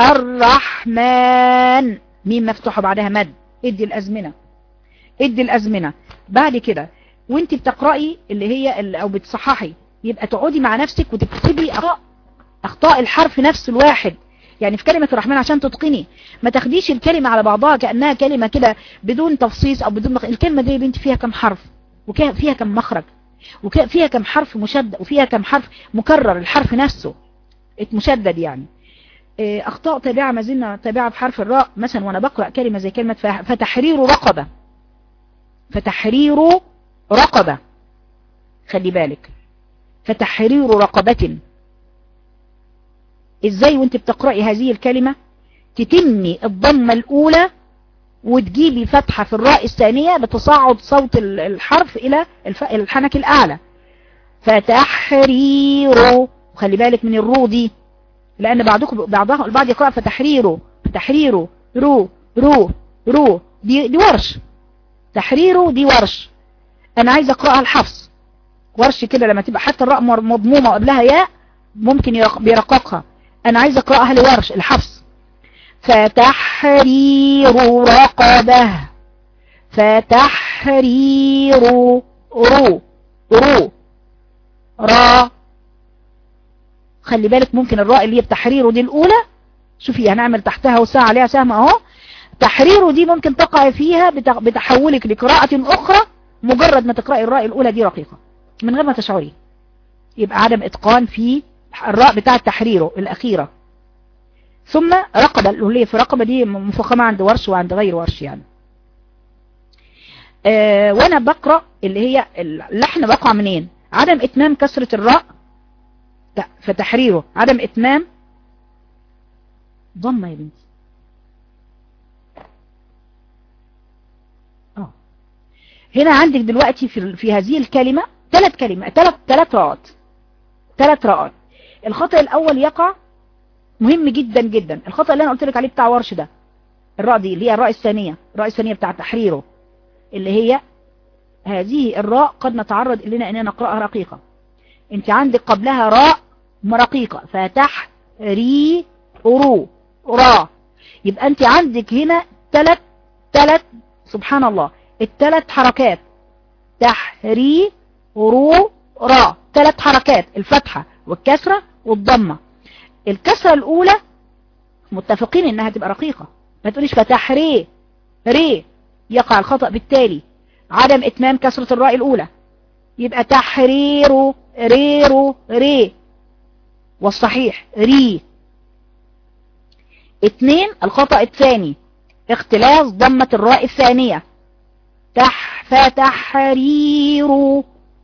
الرحمن مين مفتوحة بعدها مد ادي الأزمنة ادي الأزمنة بعد كده وانت بتقرأي اللي هي او بتصححي يبقى تقعدي مع نفسك وتكتبي أخطاء, أخطاء الحرف نفس الواحد يعني في كلمة الرحمن عشان تتقني ما تاخديش الكلمة على بعضها كأنها كلمة كده بدون تفصيص او بدون مخ... الكلمة دي يا بنتي فيها كم حرف وفيها كم مخرج وفيها كم حرف مشدد وفيها كم حرف مكرر الحرف نفسه مشدد يعني اخطاء تابعة ما زلنا تابعة بحرف الراء مثلا وانا بقرأ كلمة زي كلمة فتحرير رقبة فتحرير رقبة خلي بالك فتحرير رقبة ازاي وانت بتقرأي هذه الكلمة تتمي الضمة الاولى وتجيبي فتحة في الراء الثانية بتصاعد صوت الحرف الى الحنك الاعلى فتحرير خلي بالك من الرو دي لان بعضكم بعضها البعض يقرأ فتحريره فتحريره رو رو رو دي, دي ورش تحريره دي ورش انا عايز اقرأها الحفص ورش كده لما تبقى حتى الراء مضمومة وقبلها ياء ممكن بيرققها انا عايز اقرأها لورش الحفص فتحرير رقبة فتحرير رو رو را خلي بالك ممكن الراء اللي هي بتحريره دي الاولى شوفي هنعمل تحتها وساعة عليها سهم اهو تحريره دي ممكن تقع فيها بتحولك لقراءة اخرى مجرد ما تقرأي الراء الاولى دي رقيقة من غير ما تشعري يبقى عدم اتقان في الراء بتاع تحريره الاخيرة ثم رقبة اللي هي في رقبة دي مفخمة عند ورش وعند غير ورش يعني اه وانا بقرأ اللي هي اللحن بقع منين عدم اتمام كسرة الراء فتحريره عدم اتمام ضمة يا بنتي اه هنا عندك دلوقتي في في هذه الكلمة ثلاث كلمات ثلاث ثلاث راءات ثلاث راءات الخطأ الاول يقع مهم جدا جدا الخطأ اللي انا قلت لك عليه بتاع ورش ده الراء دي اللي هي الراء الثانية الراء الثانية بتاع تحريره اللي هي هذه الراء قد نتعرض لنا اننا نقرأها رقيقة انت عندك قبلها راء رقيقة فتح ري رو را يبقى انت عندك هنا ثلاث ثلاث سبحان الله الثلاث حركات تحري رو را ثلاث حركات الفتحة والكسرة والضمة الكسرة الاولى متفقين انها تبقى رقيقة ما تقوليش فتح ري ري يقع الخطأ بالتالي عدم اتمام كسرة الراء الاولى يبقى تحرير ريرو ري والصحيح ري اتنين الخطأ الثاني اختلاس ضمة الراء الثانية تح فتحرير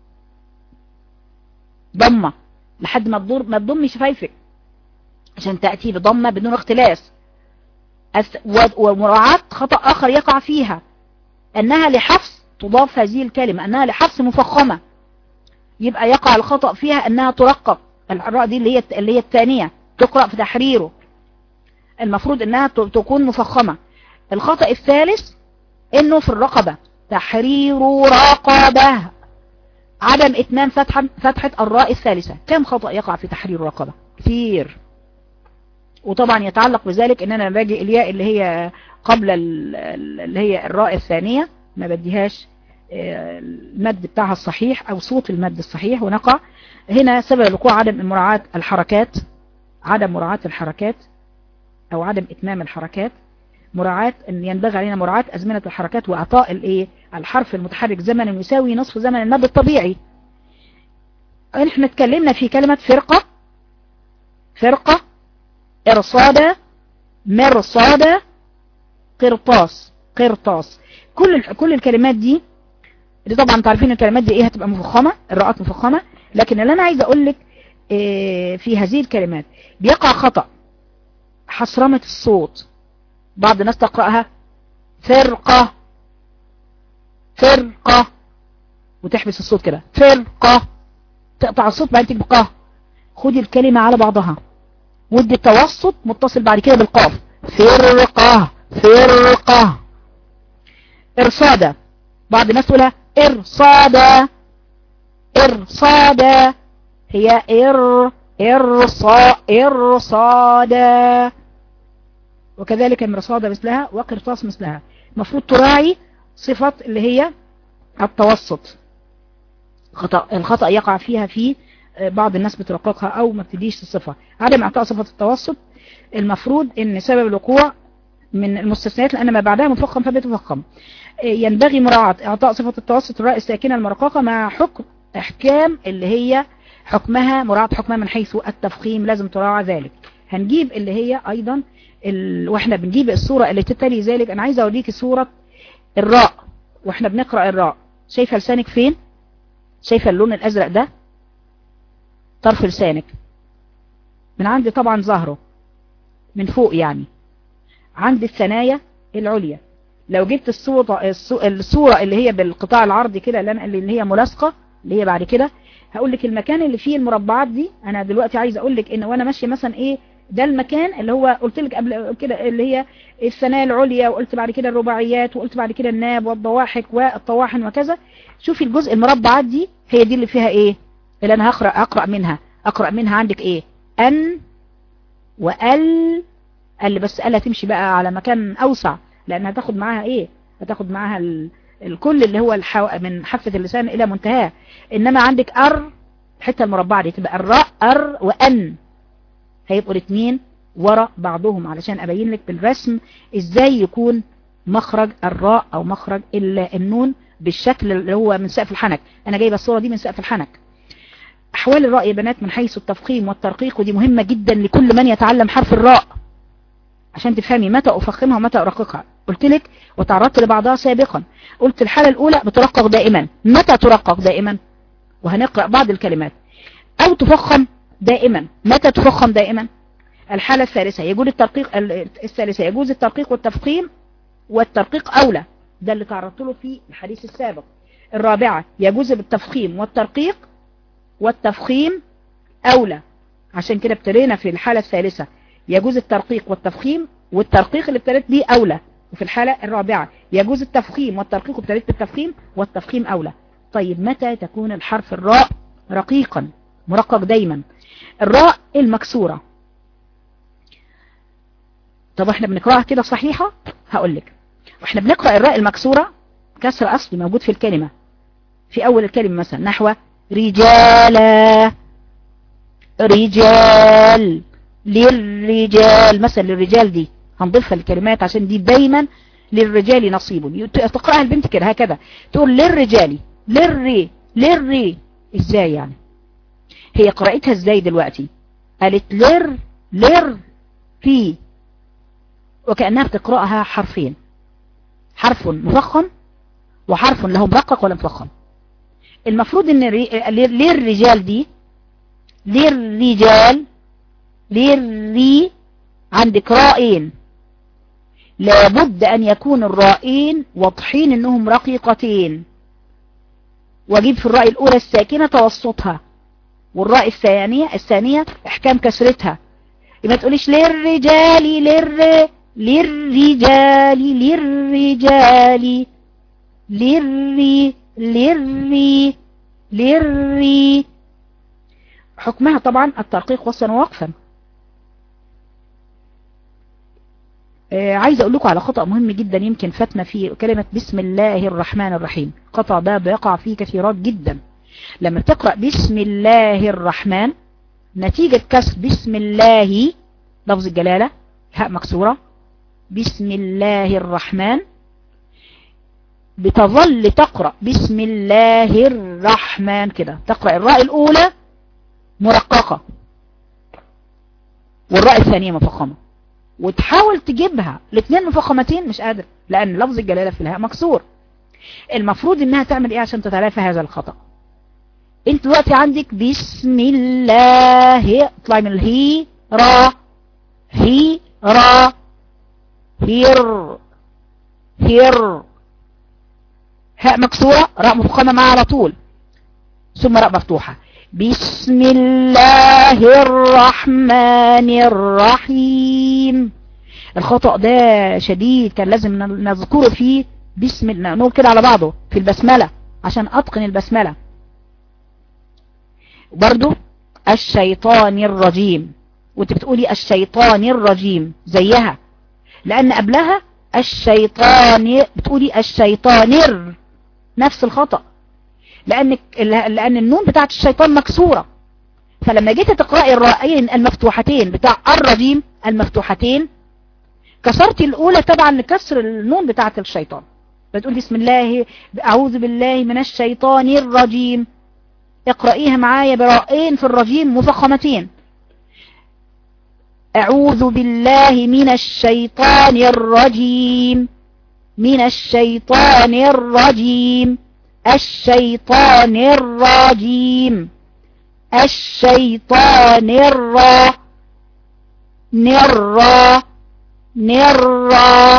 ضمة لحد ما تضر ما تضمي شفايفك عشان تأتي بضمة بدون اختلاس ومراعاة خطأ آخر يقع فيها أنها لحفظ تضاف هذه الكلمة أنها لحفظ مفخمة يبقى يقع الخطأ فيها أنها ترقق الراء دي اللي هي اللي هي الثانية تقرأ في تحريره المفروض أنها تكون مفخمة الخطأ الثالث أنه في الرقبة تحرير رقبة عدم إتمام فتحة, فتحة الراء الثالثة كم خطأ يقع في تحرير الرقبة كثير وطبعا يتعلق بذلك ان انا باجي الياء اللي هي قبل اللي هي الراء الثانية ما بديهاش المد بتاعها الصحيح او صوت المد الصحيح ونقع هنا سبب وقوع عدم مراعاة الحركات عدم مراعاة الحركات او عدم اتمام الحركات مراعاة ان ينبغي علينا مراعاة ازمنة الحركات واعطاء الايه الحرف المتحرك زمن يساوي نصف زمن المد الطبيعي احنا اتكلمنا في كلمة فرقة فرقة ارصادة مرصادة قرطاس قرطاس كل كل الكلمات دي دي طبعا تعرفين الكلمات دي ايه هتبقى مفخمة الراءات مفخمة لكن اللي انا عايزه اقول لك إيه في هذه الكلمات بيقع خطأ حصرمة الصوت بعض الناس تقرأها فرقة فرقة وتحبس الصوت كده فرقة تقطع الصوت بعدين تكتب قاه خدي الكلمة على بعضها ودي التوسط متصل بعد كده بالقاف فرقة فرقة ارصادة بعض الناس تقولها ارصادة ارصادة هي ار ارصا ارصادة وكذلك المرصادة مثلها وقرطاس مثلها المفروض تراعي صفة اللي هي التوسط خطأ الخطأ يقع فيها في بعض الناس بترققها او ما بتديش الصفة عدم اعطاء صفة التوسط المفروض ان سبب الوقوع من المستثنيات لان ما بعدها مفخم فبيتفخم ينبغي مراعاة اعطاء صفة التوسط الراء الساكنة المرققة مع حكم احكام اللي هي حكمها مراعاة حكمها من حيث التفخيم لازم تراعى ذلك هنجيب اللي هي ايضا ال... واحنا بنجيب الصورة اللي تتلي ذلك انا عايزة اوريك صورة الراء واحنا بنقرأ الراء شايفة لسانك فين شايفة اللون الازرق ده طرف لسانك من عند طبعا ظهره من فوق يعني عند الثنايا العليا لو جبت الصورة الصورة اللي هي بالقطاع العرضي كده اللي هي ملاصقة اللي هي بعد كده هقول لك المكان اللي فيه المربعات دي انا دلوقتي عايز اقول لك ان وانا ماشيه مثلا ايه ده المكان اللي هو قلت لك قبل كده اللي هي الثنايا العليا وقلت بعد كده الرباعيات وقلت بعد كده الناب والضواحك والطواحن وكذا شوفي الجزء المربعات دي هي دي اللي فيها ايه اللي انا هقرا اقرا منها اقرا منها عندك ايه ان وال اللي بس قال تمشي بقى على مكان اوسع لان هتاخد معاها ايه هتاخد معاها ال... الكل اللي هو الحو... من حافة اللسان الى منتهاه انما عندك ار الحته المربعه دي تبقى الراء ار وان هيبقوا الاثنين ورا بعضهم علشان ابين لك بالرسم ازاي يكون مخرج الراء او مخرج النون بالشكل اللي هو من سقف الحنك انا جايبه الصوره دي من سقف الحنك احوال الراء يا بنات من حيث التفخيم والترقيق ودي مهمه جدا لكل من يتعلم حرف الراء عشان تفهمي متى افخمها ومتى ارققها قلت لك وتعرضت لبعضها سابقا قلت الحالة الاولى بترقق دائما متى ترقق دائما وهنقرأ بعض الكلمات او تفخم دائما متى تفخم دائما الحالة الثالثة يجوز الترقيق الثالثة يجوز الترقيق والتفخيم والترقيق اولى ده اللي تعرضت له في الحديث السابق الرابعة يجوز بالتفخيم والترقيق والتفخيم اولى عشان كده ابتدينا في الحالة الثالثة يجوز الترقيق والتفخيم والترقيق اللي ابتديت بيه أولى وفي الحالة الرابعة يجوز التفخيم والترقيق وابتديت بالتفخيم والتفخيم أولى طيب متى تكون الحرف الراء رقيقا مرقق دايما الراء المكسورة طب احنا بنقرأها كده صحيحة هقول لك واحنا بنقرأ الراء المكسورة كسر أصلي موجود في الكلمة في أول الكلمة مثلا نحو رجالا رجال للرجال مثلا للرجال دي هنضيفها الكلمات عشان دي دايما للرجال نصيب تقرأها البنت كده هكذا تقول للرجال للري للري ازاي يعني هي قرأتها ازاي دلوقتي قالت لر لر في وكأنها بتقرأها حرفين حرف مفخم وحرف له مرقق ولا مفخم المفروض ان للرجال دي للرجال للري عندك رائين لابد ان يكون الرائين واضحين انهم رقيقتين واجيب في الراء الاولى الساكنة توسطها والراء الثانية الثانية احكام كسرتها ما تقوليش للرجال للر للرجال للرجال للري للري للري حكمها طبعا الترقيق وصلا ووقفا آه عايز اقول لكم على خطأ مهم جدا يمكن فاتنا في كلمة بسم الله الرحمن الرحيم قطع ده بيقع فيه كثيرات جدا لما تقرأ بسم الله الرحمن نتيجة كسر بسم الله لفظ الجلالة هاء مكسورة بسم الله الرحمن بتظل تقرأ بسم الله الرحمن كده تقرأ الراء الأولى مرققة والراء الثانية مفخمة وتحاول تجيبها الاثنين مفخمتين مش قادر لأن لفظ الجلالة في الهاء مكسور المفروض انها تعمل ايه عشان تتلافى هذا الخطأ انت دلوقتي عندك بسم الله اطلعي من الهي را هي را هير هير هاء مكسورة راء مفخمة معها على طول ثم راء مفتوحة بسم الله الرحمن الرحيم الخطأ ده شديد كان لازم نذكره فيه بسم نقول كده على بعضه في البسملة عشان اتقن البسملة برضو الشيطان الرجيم وانت بتقولي الشيطان الرجيم زيها لان قبلها الشيطان بتقولي الشيطانر نفس الخطأ لأن, لأن النون بتاعت الشيطان مكسورة فلما جيت تقرأي الرائين المفتوحتين بتاع الرجيم المفتوحتين كسرت الأولى طبعا لكسر النون بتاعت الشيطان بتقول بسم الله أعوذ بالله من الشيطان الرجيم اقرأيها معايا برائين في الرجيم مفخمتين أعوذ بالله من الشيطان الرجيم من الشيطان الرجيم الشيطان الرجيم الشيطان الرا نرى نرى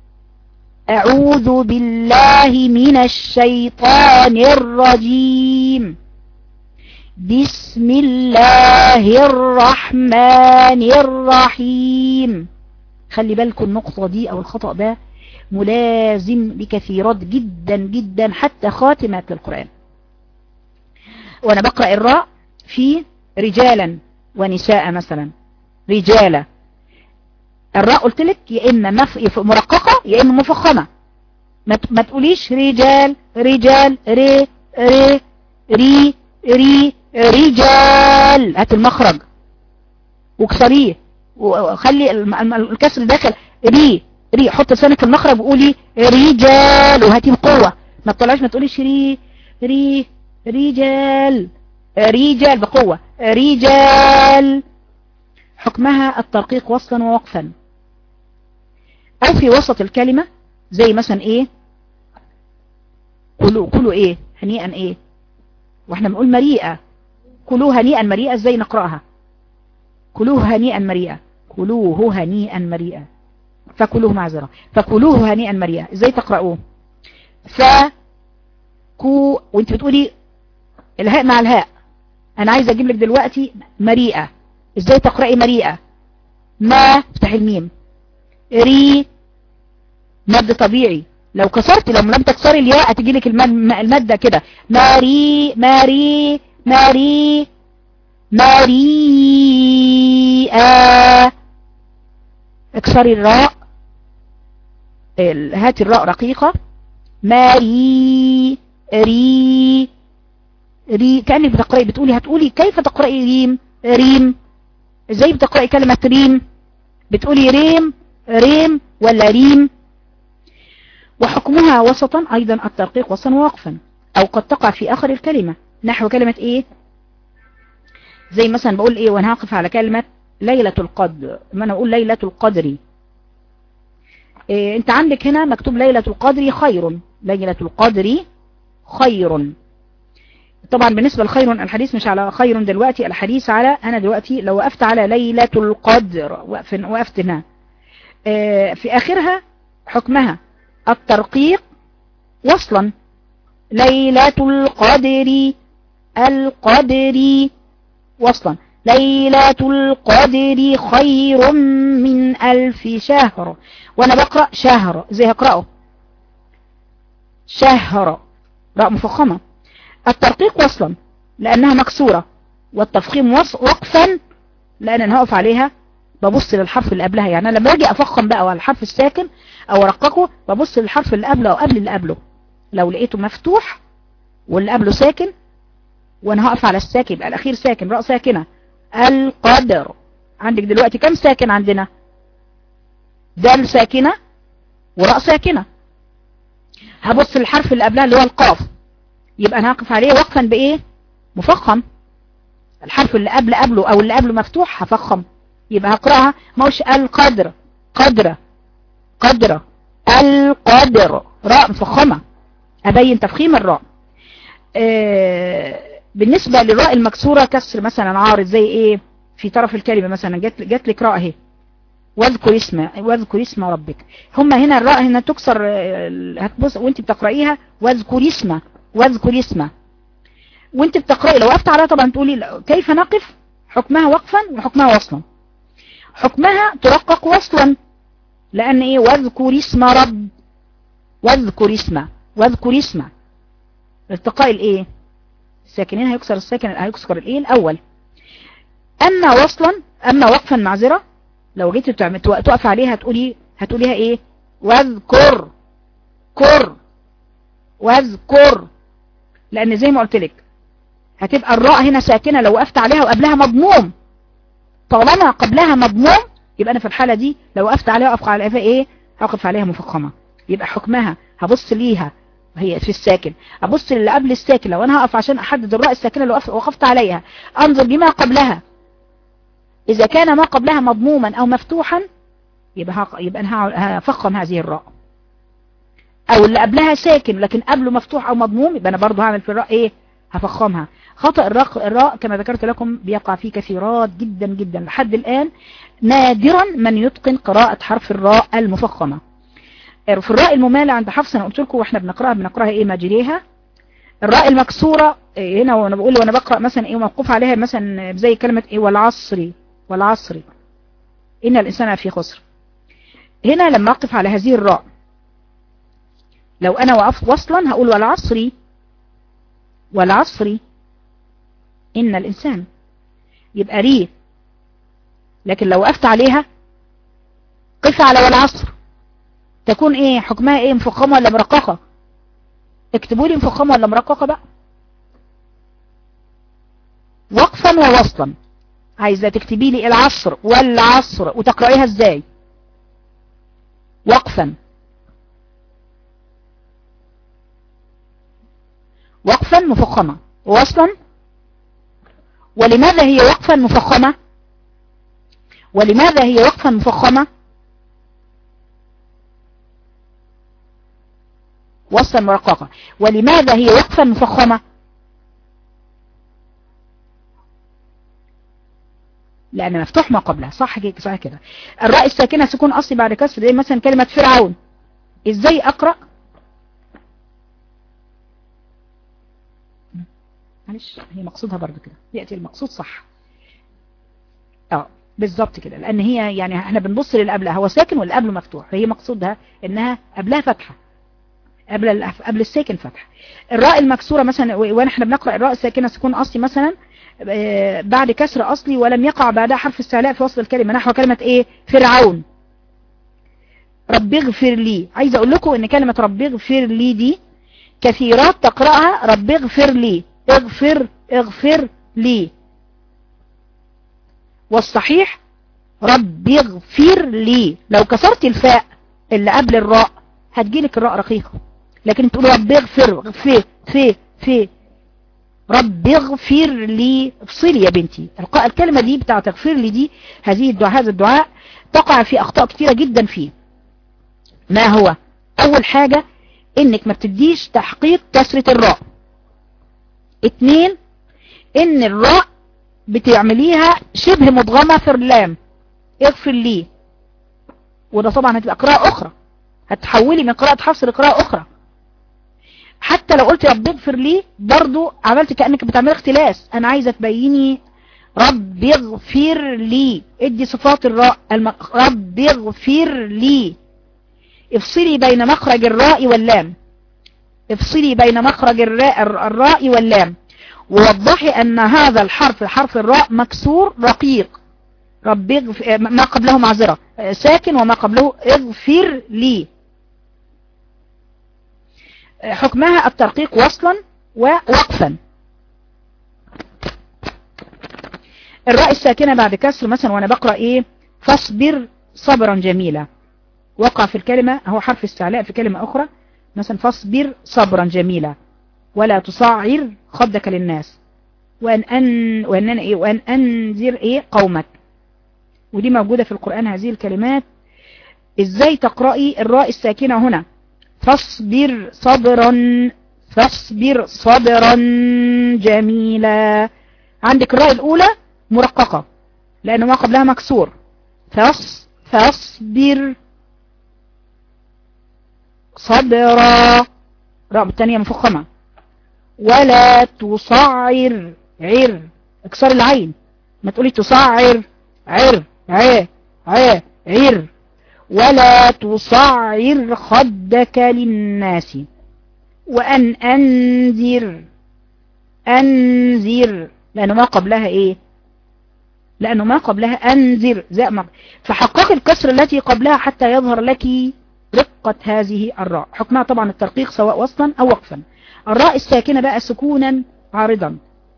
أعوذ بالله من الشيطان الرجيم بسم الله الرحمن الرحيم خلي بالكم النقطة دي او الخطأ ده ملازم لكثيرات جدا جدا حتى خاتمة القرآن وانا بقرأ الراء في رجالا ونساء مثلا رجالة الراء قلت لك يا اما مف... مرققة يا اما مفخمة ما تقوليش رجال رجال ري ري ري ري رجال هات المخرج وكسريه وخلي الكسر داخل ري ري حط لسانك المخرج وقولي رجال وهاتي بقوة ما تطلعش ما تقوليش ري ري رجال رجال بقوة رجال حكمها الترقيق وصلا ووقفا او في وسط الكلمة زي مثلا ايه كلوا كلوا ايه هنيئا ايه واحنا بنقول مريئة كلوه هنيئا مريئة ازاي نقرأها كلوه هنيئا مريئة كلوه هنيئا مريئة فكلوه معذرة فكلوه هنيئا مريئة ازاي تقرأوه ف كو وانت بتقولي الهاء مع الهاء انا عايز اجيب لك دلوقتي مريئة ازاي تقرأي مريئة ما افتح الميم ري مد طبيعي لو كسرت لو لم تكسري الياء هتجي لك المادة كده ماري ماري ماري ماريا اكسري الراء هاتي الراء رقيقة ماري ري ري كأنك بتقرأي بتقولي هتقولي كيف تقرأي ريم ريم ازاي بتقرأي كلمة ريم بتقولي ريم ريم ولا ريم وحكمها وسطا ايضا الترقيق وسطا ووقفا او قد تقع في اخر الكلمة نحو كلمة ايه زي مثلا بقول ايه وانا هقف على كلمة ليلة القدر ما انا اقول ليلة القدر إيه انت عندك هنا مكتوب ليلة القدر خير ليلة القدر خير طبعا بالنسبة لخير الحديث مش على خير دلوقتي الحديث على انا دلوقتي لو وقفت على ليلة القدر وقفت هنا إيه في اخرها حكمها الترقيق وصلا ليلة القدر القدر وصلا ليلة القدر خير من ألف شهر وانا بقرأ شهر زي هقرأه شهر راء مفخمة الترقيق وصلا لأنها مكسورة والتفخيم وقفا لأن أنا هقف عليها ببص للحرف اللي قبلها يعني أنا لما أجي أفخم بقى على الحرف الساكن أو أرققه ببص للحرف اللي قبله أو قبل اللي قبله لو لقيته مفتوح واللي قبله ساكن وانا هقف على الساكن يبقى الاخير ساكن راء ساكنة القدر عندك دلوقتي كم ساكن عندنا دال ساكنة وراء ساكنة هبص للحرف اللي قبلها اللي هو القاف يبقى انا هقف عليه وقفا بايه مفخم الحرف اللي قبل قبله او اللي قبله مفتوح هفخم يبقى هقراها ما هوش القدر قدر قدر القدر راء مفخمة ابين تفخيم الراء آه بالنسبة للراء المكسورة كسر مثلا عارض زي ايه في طرف الكلمة مثلا جات جات لك راء اهي واذكر اسم واذكر اسم ربك هما هنا الراء هنا تكسر هتبص وانت بتقرأيها واذكر اسم واذكر اسم وانت بتقرأي لو وقفت عليها طبعا تقولي كيف نقف حكمها وقفا وحكمها وصلا حكمها ترقق وصلا لان ايه واذكر اسم رب واذكر اسم واذكر اسم التقاء الايه الساكنين هيكسر الساكن هيكسر الايه الاول اما وصلا اما وقفا معذرة لو جيت تقف عليها هتقولي هتقوليها ايه واذكر كر واذكر لان زي ما قلت لك هتبقى الراء هنا ساكنة لو وقفت عليها وقبلها مضموم طالما قبلها مضموم يبقى انا في الحالة دي لو وقفت عليها وقف عليها ايه هوقف عليها مفخمة يبقى حكمها هبص ليها هي في الساكن ابص اللي قبل الساكن لو انا هقف عشان احدد الراء الساكنة اللي وقفت عليها انظر لما قبلها اذا كان ما قبلها مضموما او مفتوحا يبقى يبقى انا هفخم هذه الراء او اللي قبلها ساكن لكن قبله مفتوح او مضموم يبقى انا برضه هعمل في الراء ايه هفخمها خطأ الراء, الراء كما ذكرت لكم بيقع فيه كثيرات جدا جدا لحد الآن نادرا من يتقن قراءة حرف الراء المفخمة في الراء الممالة عند حفص انا قلت لكم واحنا بنقراها بنقراها ايه مجريها الراء المكسورة هنا وانا بقول وانا بقرأ مثلا ايه موقوف عليها مثلا زي كلمة ايه والعصري والعصري ان الانسان في خسر هنا لما اقف على هذه الراء لو انا وقفت وصلا هقول والعصري والعصري ان الانسان يبقى ري لكن لو وقفت عليها قف على والعصر تكون ايه حكمها ايه مفخمة ولا مرققة اكتبوا لي مفخمة ولا مرققة بقى وقفا ووصلا عايزة تكتبي لي العصر والعصر وتقرأيها ازاي وقفا وقفا مفخمة ووصلا ولماذا هي وقفا مفخمة ولماذا هي وقفا مفخمة وصلا مرققة ولماذا هي وقفا مفخمة لأن مفتوح ما قبلها صح كده صح كده الراء الساكنة سكون أصلي بعد كسر زي مثلا كلمة فرعون ازاي أقرأ معلش هي مقصودها برضو كده يأتي المقصود صح اه بالظبط كده لان هي يعني احنا بنبص للي قبلها هو ساكن واللي قبله مفتوح فهي مقصودها انها قبلها فتحه قبل قبل الساكن فتحه الراء المكسوره مثلا وانا احنا بنقرا الراء الساكنه سكون اصلي مثلا بعد كسر اصلي ولم يقع بعدها حرف استعلاء في وصل الكلمه نحو كلمه ايه فرعون رب اغفر لي عايزه اقول لكم ان كلمه رب اغفر لي دي كثيرات تقراها رب اغفر لي اغفر اغفر لي والصحيح رب اغفر لي لو كسرت الفاء اللي قبل الراء هتجيلك الراء رقيقة لكن تقول رب اغفر في في في رب اغفر لي افصلي يا بنتي الكلمة دي بتاعت اغفر لي دي هذه الدعاء هذا الدعاء تقع في اخطاء كثيرة جدا فيه ما هو اول حاجة انك ما بتديش تحقيق كسرة الراء اتنين ان الراء بتعمليها شبه مضغمة في اللام اغفر لي وده طبعا هتبقى قراءة اخرى هتحولي من قراءة حفص لقراءة اخرى حتى لو قلت رب اغفر لي برضو عملت كأنك بتعمل اختلاس انا عايزة تبيني رب اغفر لي ادي صفات الراء الم... رب اغفر لي افصلي بين مخرج الراء واللام افصلي بين مخرج الراء, الراء واللام ووضحي ان هذا الحرف حرف الراء مكسور رقيق رب اغفر ما قبله معذرة ساكن وما قبله اغفر لي حكمها الترقيق وصلا ووقفا الراء الساكنة بعد كسر مثلا وانا بقرأ ايه فاصبر صبرا جميلا وقع في الكلمة هو حرف استعلاء في كلمة اخرى مثلا فاصبر صبرا جميلا ولا تصعر خدك للناس وأن, أن وأن, إيه وأن أنذر إيه قومك ودي موجودة في القرآن هذه الكلمات إزاي تقرأي الراء الساكنة هنا فاصبر صبرا فاصبر صبرا جميلا عندك الراء الأولى مرققة لأنه ما قبلها مكسور فاص فاصبر صبرا راء الثانية مفخمة ولا تصعر عر اكسر العين ما تقولي تصعر عر ع ع عر ولا تصعر خدك للناس وأن أنذر أنذر لأنه ما قبلها إيه لأنه ما قبلها أنذر زي فحقق الكسر التي قبلها حتى يظهر لك رقة هذه الراء حكمها طبعا الترقيق سواء وصلا أو وقفا الراء الساكنة بقى سكونا عارضا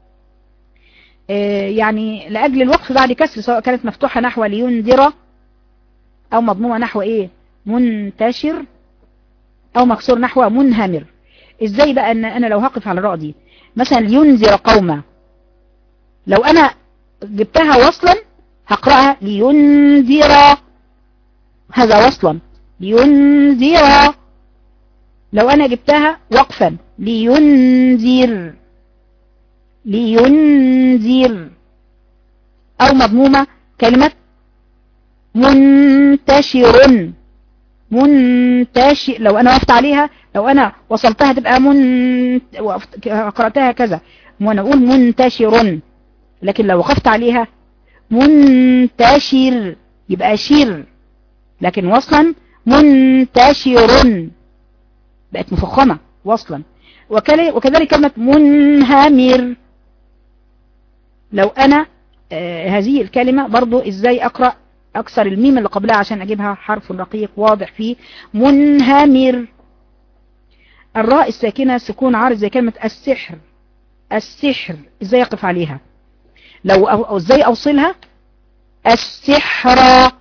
آه، يعني لأجل الوقف بعد كسر سواء كانت مفتوحة نحو لينذر أو مضمومة نحو إيه منتشر أو مكسور نحو منهمر إزاي بقى أن أنا لو هقف على الراء دي مثلا لينذر قوما لو أنا جبتها وصلا هقرأها لينذر هذا وصلا لينذر لو أنا جبتها وقفا لينذر لينذر أو مضمومة كلمة منتشر منتشر لو أنا وقفت عليها لو أنا وصلتها تبقى من قرأتها كذا وانا اقول منتشر لكن لو وقفت عليها منتشر يبقى شير لكن وصلا منتشر بقت مفخمة وصلا وكذلك كلمة منهمر لو انا آه هذه الكلمة برضو ازاي اقرأ اكسر الميم اللي قبلها عشان اجيبها حرف رقيق واضح فيه منهمر الراء الساكنة سكون عارض زي كلمة السحر السحر ازاي اقف عليها لو أو ازاي اوصلها السحر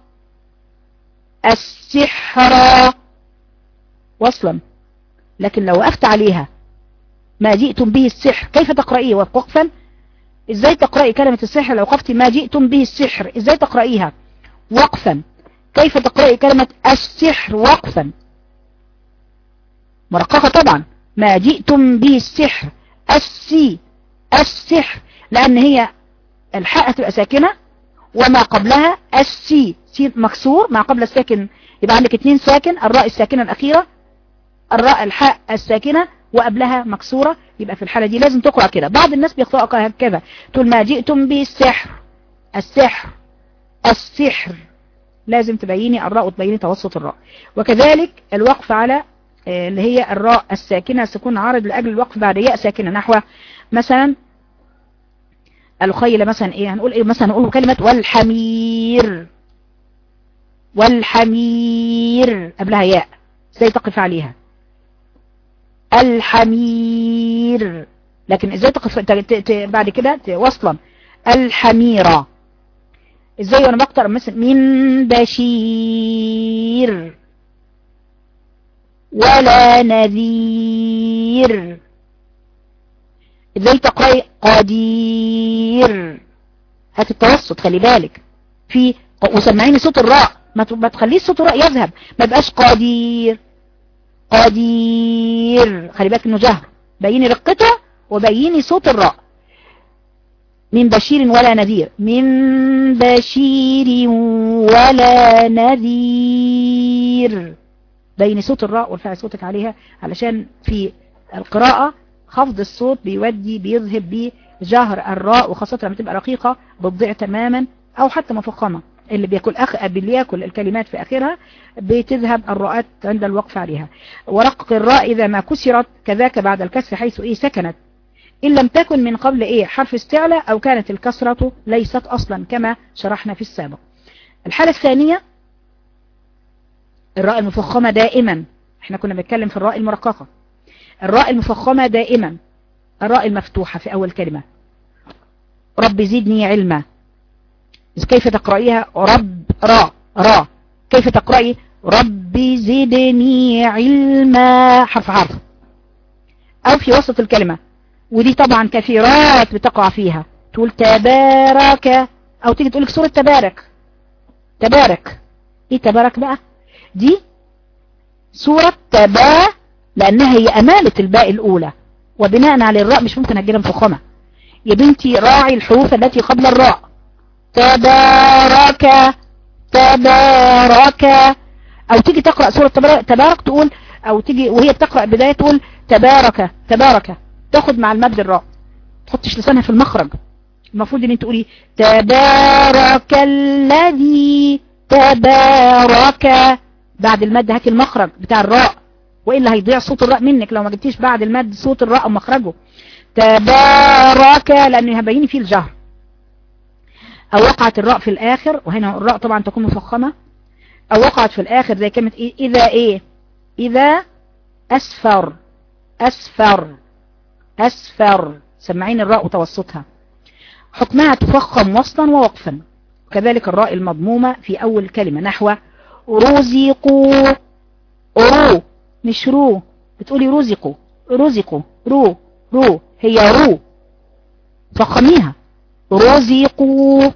السحر وصلا لكن لو وقفت عليها ما جئتم به السحر كيف تقرأيه وقفا ازاي تقرأي كلمة السحر لو وقفت ما جئتم به السحر ازاي تقرأيها وقفا كيف تقرأي كلمة السحر وقفا مرققة طبعا ما جئتم به السحر السي السحر لأن هي الحاء تبقى ساكنة وما قبلها السي سي مكسور ما قبل الساكن يبقى عندك اتنين ساكن الراء الساكنة الأخيرة الراء الحاء الساكنة وقبلها مكسورة يبقى في الحالة دي لازم تقرأ كده بعض الناس بيقرأوا هكذا تقول ما جئتم به السحر السحر السحر لازم تبيني الراء وتبيني توسط الراء وكذلك الوقف على آه، اللي هي الراء الساكنة سكون عارض لأجل الوقف بعد ياء ساكنة نحو مثلا الخيل مثلا ايه هنقول ايه مثلا نقول كلمة والحمير والحمير قبلها ياء ازاي تقف عليها الحمير لكن ازاي تقف بعد كده وصلا الحميرة ازاي وانا بقرأ مثلا من بشير ولا نذير ازاي تقرأي قدير هات التوسط خلي بالك في وسمعيني صوت الراء ما تخليش صوت الراء يذهب ما بقاش قدير قدير خلي بالك انه جهر بيني رقتها وبيني صوت الراء من بشير ولا نذير من بشير ولا نذير بين صوت الراء وارفعي صوتك عليها علشان في القراءة خفض الصوت بيودي بيذهب بجهر الراء وخاصة لما تبقى رقيقة بتضيع تماما او حتى مفخمة اللي بياكل أخ بياكل الكلمات في آخرها بتذهب الراءات عند الوقف عليها ورقق الراء إذا ما كسرت كذاك بعد الكسر حيث إيه سكنت إن لم تكن من قبل إيه حرف استعلاء أو كانت الكسرة ليست أصلا كما شرحنا في السابق الحالة الثانية الراء المفخمة دائما احنا كنا بنتكلم في الراء المرققة الراء المفخمة دائما الراء المفتوحة في أول كلمة رب زدني علما كيف تقرأيها رب را را كيف تقرأي رب زدني علما حرف حرف أو في وسط الكلمة ودي طبعا كثيرات بتقع فيها تقول تبارك أو تيجي تقولك سورة تبارك تبارك ايه تبارك بقى دي سورة تبا لأنها هي أمالة الباء الأولى وبناء على الراء مش ممكن أجيلها مفخمة يا بنتي راعي الحروف التي قبل الراء تبارك تبارك أو تيجي تقرأ سورة تبارك تقول أو تيجي وهي بتقرأ بداية تقول تبارك تبارك تاخد مع المد الراء تحطش لسانها في المخرج المفروض ان انت تقولي تبارك الذي تبارك بعد المد هات المخرج بتاع الراء وإلا هيضيع صوت الراء منك لو ما جبتيش بعد المد صوت الراء ومخرجه تبارك لأنه هبين فيه الجهر أو وقعت الراء في الآخر وهنا الراء طبعا تكون مفخمة أو وقعت في الآخر زي كلمة إيه إذا إيه إذا أسفر أسفر أسفر سمعين الراء وتوسطها حكمها تفخم وصلا ووقفا وكذلك الراء المضمومة في أول كلمة نحو رزقوا رو مش رو بتقولي رزقوا رزقوا رو رو هي رو فخميها رزقوا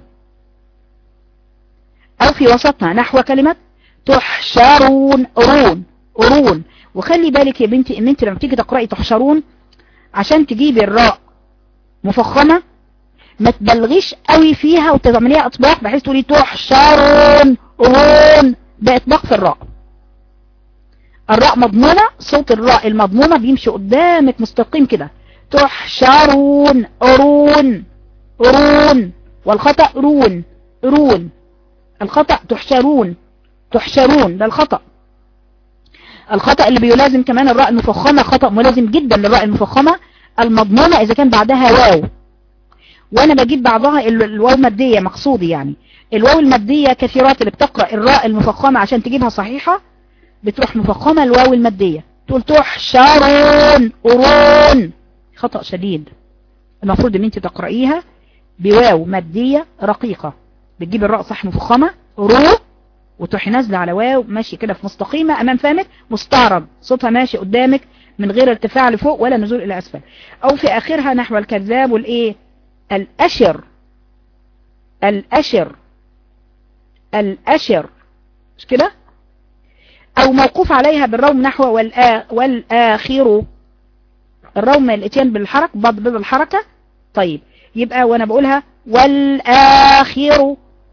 أو في وسطها نحو كلمة تحشرون رون رون وخلي بالك يا بنتي ان انت لما تيجي تقرأي تحشرون عشان تجيبي الراء مفخمة ما تبلغيش قوي فيها وتعمليها اطباق بحيث تقولي تحشرون رون ده اطباق في الراء الراء مضمونة صوت الراء المضمونة بيمشي قدامك مستقيم كده تحشرون رون رون والخطأ رون رون الخطأ تحشرون تحشرون ده الخطأ الخطأ اللي بيلازم كمان الراء المفخمة خطأ ملازم جدا للراء المفخمة المضمونة إذا كان بعدها واو وأنا بجيب بعضها الواو مادية مقصودي يعني الواو المادية كثيرات اللي بتقرأ الراء المفخمة عشان تجيبها صحيحة بتروح مفخمة الواو المادية تقول تحشرون قرون خطأ شديد المفروض ان انت تقرأيها بواو مادية رقيقة بتجيب الراء صح مفخمة رو وتروحي نازله على واو ماشي كده في مستقيمة امام فمك مستعرض صوتها ماشي قدامك من غير ارتفاع لفوق ولا نزول الى اسفل او في اخرها نحو الكذاب والايه الاشر الاشر الاشر مش كده او موقوف عليها بالروم نحو والآ والاخر الروم الاتيان بالحرك ضد بالحركة طيب يبقى وانا بقولها والاخر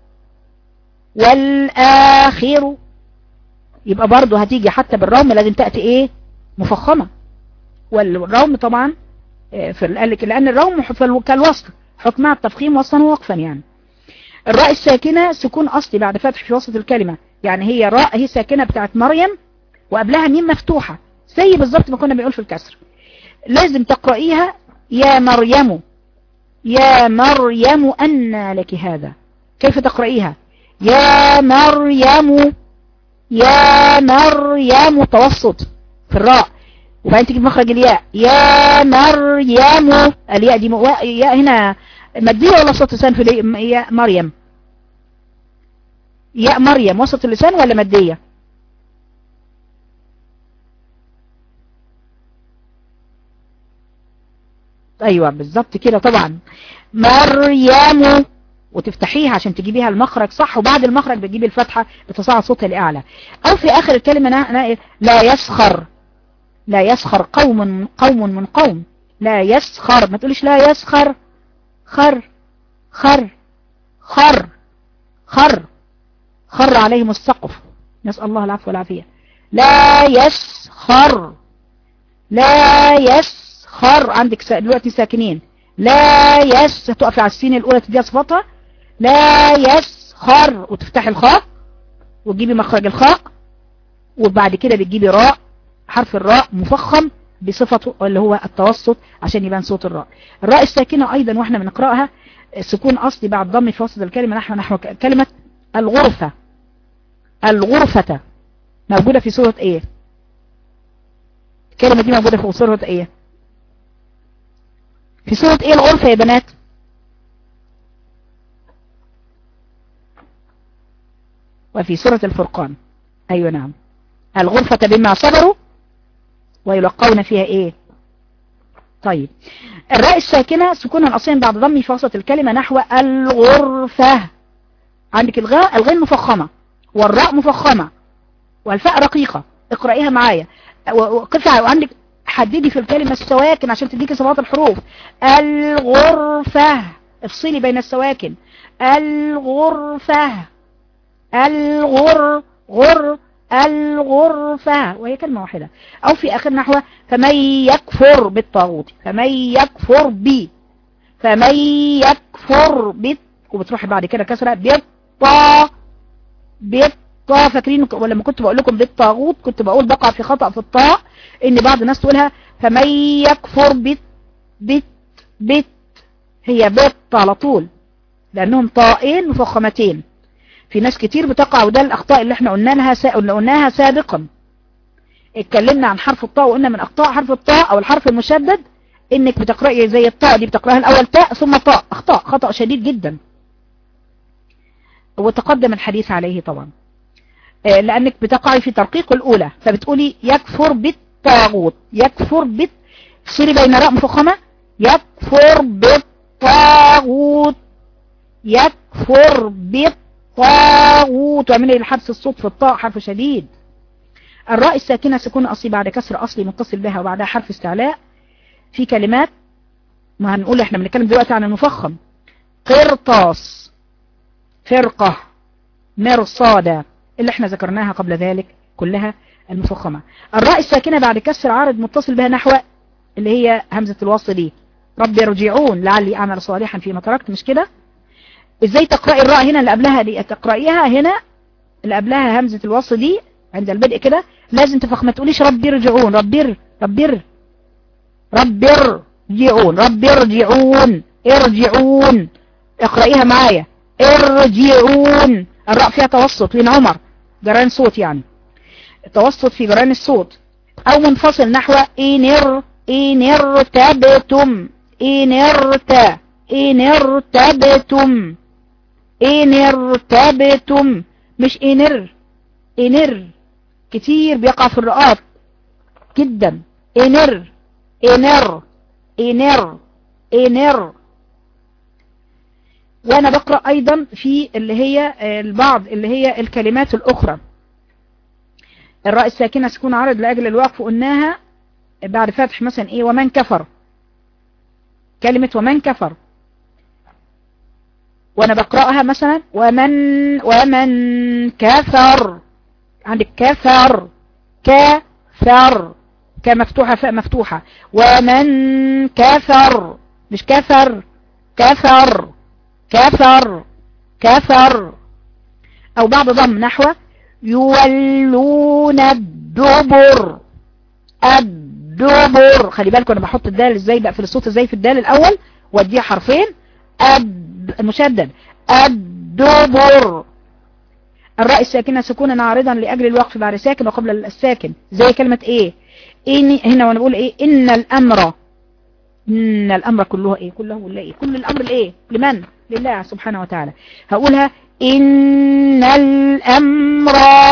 والآخر يبقى برضو هتيجي حتى بالروم لازم تأتي ايه مفخمة والروم طبعا في لأن الروم كالوصل حكمها التفخيم وصلا ووقفا يعني الراء الساكنة سكون أصلي بعد فتح في وسط الكلمة يعني هي راء هي ساكنة بتاعت مريم وقبلها ميم مفتوحة زي بالظبط ما كنا بنقول في الكسر لازم تقرأيها يا مريم يا مريم أن لك هذا كيف تقرأيها يا مريم يا مريم توسط في الراء وبعدين تجيب مخرج الياء يا مريم الياء دي مو... ياء هنا مادية ولا وسط لسان في ياء مريم ياء مريم وسط اللسان ولا مادية ايوه بالظبط كده طبعا مريم وتفتحيها عشان تجيبيها المخرج صح وبعد المخرج بتجيبي الفتحة بتصاعد صوتها لأعلى أو في آخر الكلمة لا يسخر لا يسخر قوم من قوم من قوم لا يسخر ما تقوليش لا يسخر خر خر خر خر خر عليهم السقف نسأل الله العفو والعافية لا يسخر لا يسخر عندك دلوقتي ساكنين لا يس هتقفي على السين الأولى تديها صفاتها لا يسخر وتفتحي الخاء وتجيبي مخرج الخاء وبعد كده بتجيبي راء حرف الراء مفخم بصفته اللي هو التوسط عشان يبان صوت الراء الراء الساكنة ايضا واحنا بنقرأها سكون اصلي بعد ضم في وسط الكلمة نحو نحو كلمة الغرفة الغرفة موجودة في سورة ايه الكلمة دي موجودة في سورة ايه في سورة ايه الغرفة يا بنات وفي سورة الفرقان ايوه نعم الغرفة بما صبروا ويلقون فيها ايه طيب الراء الساكنة سكونا اصلا بعد ضم في وسط الكلمة نحو الغرفة عندك الغاء الغين مفخمة والراء مفخمة والفاء رقيقة اقرأيها معايا وقفها وعندك حددي في الكلمة السواكن عشان تديكي صفات الحروف الغرفة افصلي بين السواكن الغرفة الغر غر الغرفة وهي كلمة واحدة او في اخر نحو فمن يكفر بالطاغوت فمن يكفر بي فمن يكفر بت وبتروح بعد كده كسرة بالطا بالطاء فاكرين ولما كنت بقول لكم بالطاغوت كنت بقول بقع في خطأ في الطاء ان بعض الناس تقولها فمن يكفر بت بت بت هي بت على طول لانهم طائين مفخمتين في ناس كتير بتقع وده الاخطاء اللي احنا قلنا لها سا... قلناها سابقا اتكلمنا عن حرف الطاء وقلنا من اخطاء حرف الطاء او الحرف المشدد انك بتقرأي زي الطاء دي بتقرأها الاول تاء ثم طاء اخطاء خطأ شديد جدا وتقدم الحديث عليه طبعا لانك بتقعي في ترقيق الاولى فبتقولي يكفر بالطاغوت يكفر بت سيري بين راء مفخمة يكفر بالطاغوت يكفر بالطاغوت واعملي الحبس الصوت في الطاء حرف شديد الراء الساكنة سكون أصلي بعد كسر أصلي متصل بها وبعدها حرف استعلاء في كلمات ما هنقول احنا بنتكلم دلوقتي عن المفخم قرطاس فرقة مرصادة اللي احنا ذكرناها قبل ذلك كلها المفخمة الراء الساكنة بعد كسر عارض متصل بها نحو اللي هي همزة الوصل دي رب يرجعون لعلي أعمل صالحا فيما تركت مش كده ازاي تقرأي الراء هنا اللي قبلها دي تقرأيها هنا اللي قبلها همزة الوصل دي عند البدء كده لازم تفخم ما تقوليش رب يرجعون رب ير رب ير رب يرجعون رب يرجعون ارجعون اقرأيها معايا ارجعون الراء فيها توسط لين عمر جران صوت يعني توسط في جران الصوت او منفصل نحو انر ان ارتبتم ان ارت ان ارتبتم ان ارتبتم مش انر انر كتير بيقع في الرقاب جدا انر انر انر انر وانا بقرأ ايضا في اللي هي البعض اللي هي الكلمات الاخرى الراء الساكنة سكون عرض لاجل الوقف قلناها بعد فتح مثلا ايه ومن كفر كلمة ومن كفر وانا بقرأها مثلا ومن ومن كفر عندك كفر كفر كمفتوحة فاء مفتوحة ومن كفر مش كفر كفر كفر كفر او بعض ضم نحو يولون الدبر الدبر خلي بالكم انا بحط الدال ازاي بقى في الصوت ازاي في الدال الاول واديها حرفين أد مشدد الدبر الراء الساكنة سكونا عارضا لأجل الوقف بعد ساكن وقبل الساكن زي كلمة ايه إن هنا وانا بقول ايه ان الامر ان الامر كله ايه كله لا ايه كل الامر الايه لمن لله سبحانه وتعالى هقولها ان الامر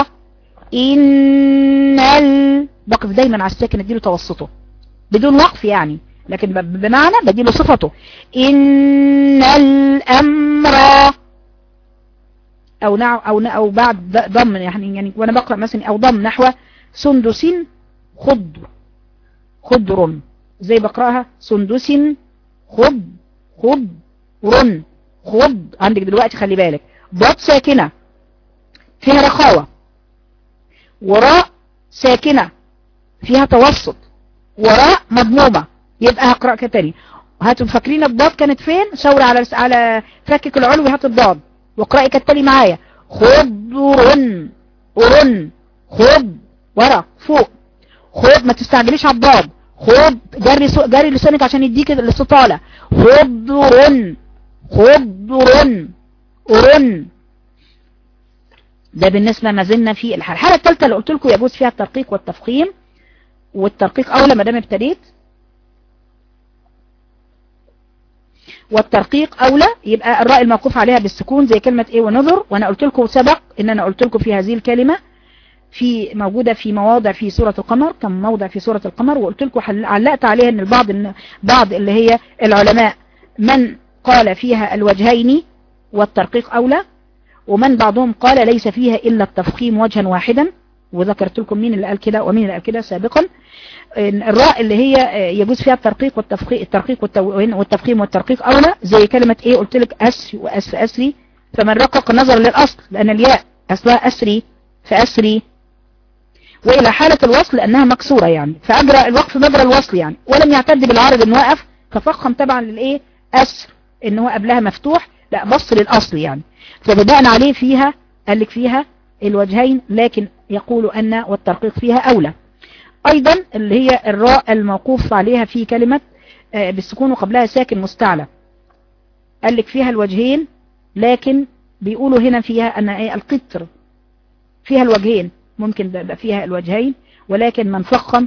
ان ال بقف دايما على الساكن اديله توسطه بدون وقف يعني لكن بمعنى بديله صفته ان الامر او نع او او بعد ضم يعني يعني وانا بقرا مثلا او ضم نحو سندس خضر خضر زي بقراها سندس خض خضر خض عندك دلوقتي خلي بالك ضاد ساكنة فيها رخاوة وراء ساكنة فيها توسط وراء مضمومة يبقى هقرأ كتاني هاتوا فاكرين الضاد كانت فين شاور على على فكك العلوي هات الضاد واقرأي كالتالي معايا خضر أرن خض ورا فوق خض ما تستعجليش على الضاد خض جري سو... جري لسانك عشان يديك الاستطالة خضر خضر أرن ده بالنسبة ما زلنا في الحالة الحالة الثالثة اللي قلت لكم يجوز فيها الترقيق والتفخيم والترقيق أولى ما دام ابتديت والترقيق أولى يبقى الراء الموقوف عليها بالسكون زي كلمة ايه ونظر وانا قلت لكم سبق ان انا قلت لكم في هذه الكلمة في موجودة في مواضع في سورة القمر كم موضع في سورة القمر وقلت لكم علقت عليها ان البعض بعض اللي هي العلماء من قال فيها الوجهين والترقيق أولى ومن بعضهم قال ليس فيها إلا التفخيم وجها واحدا وذكرت لكم مين اللي قال كده ومين اللي قال كده سابقا الراء اللي هي يجوز فيها الترقيق والتفخيم الترقيق والتفخيم والترقيق أولى زي كلمة ايه قلت لك أسري وأسف أسري فمن رقق النظر للأصل لأن الياء أصلها أسري فأسري وإلى حالة الوصل لأنها مكسورة يعني فأجرى الوقف مجرى الوصل يعني ولم يعتد بالعارض انه وقف ففخم تبعا للإيه أسر ان هو قبلها مفتوح لا بص للأصل يعني فبدأنا عليه فيها قال لك فيها الوجهين لكن يقول أن والترقيق فيها أولى أيضا اللي هي الراء الموقوف عليها في كلمة بالسكون وقبلها ساكن مستعلى قال لك فيها الوجهين لكن بيقولوا هنا فيها أن ايه القطر فيها الوجهين ممكن بقى فيها الوجهين ولكن من فخم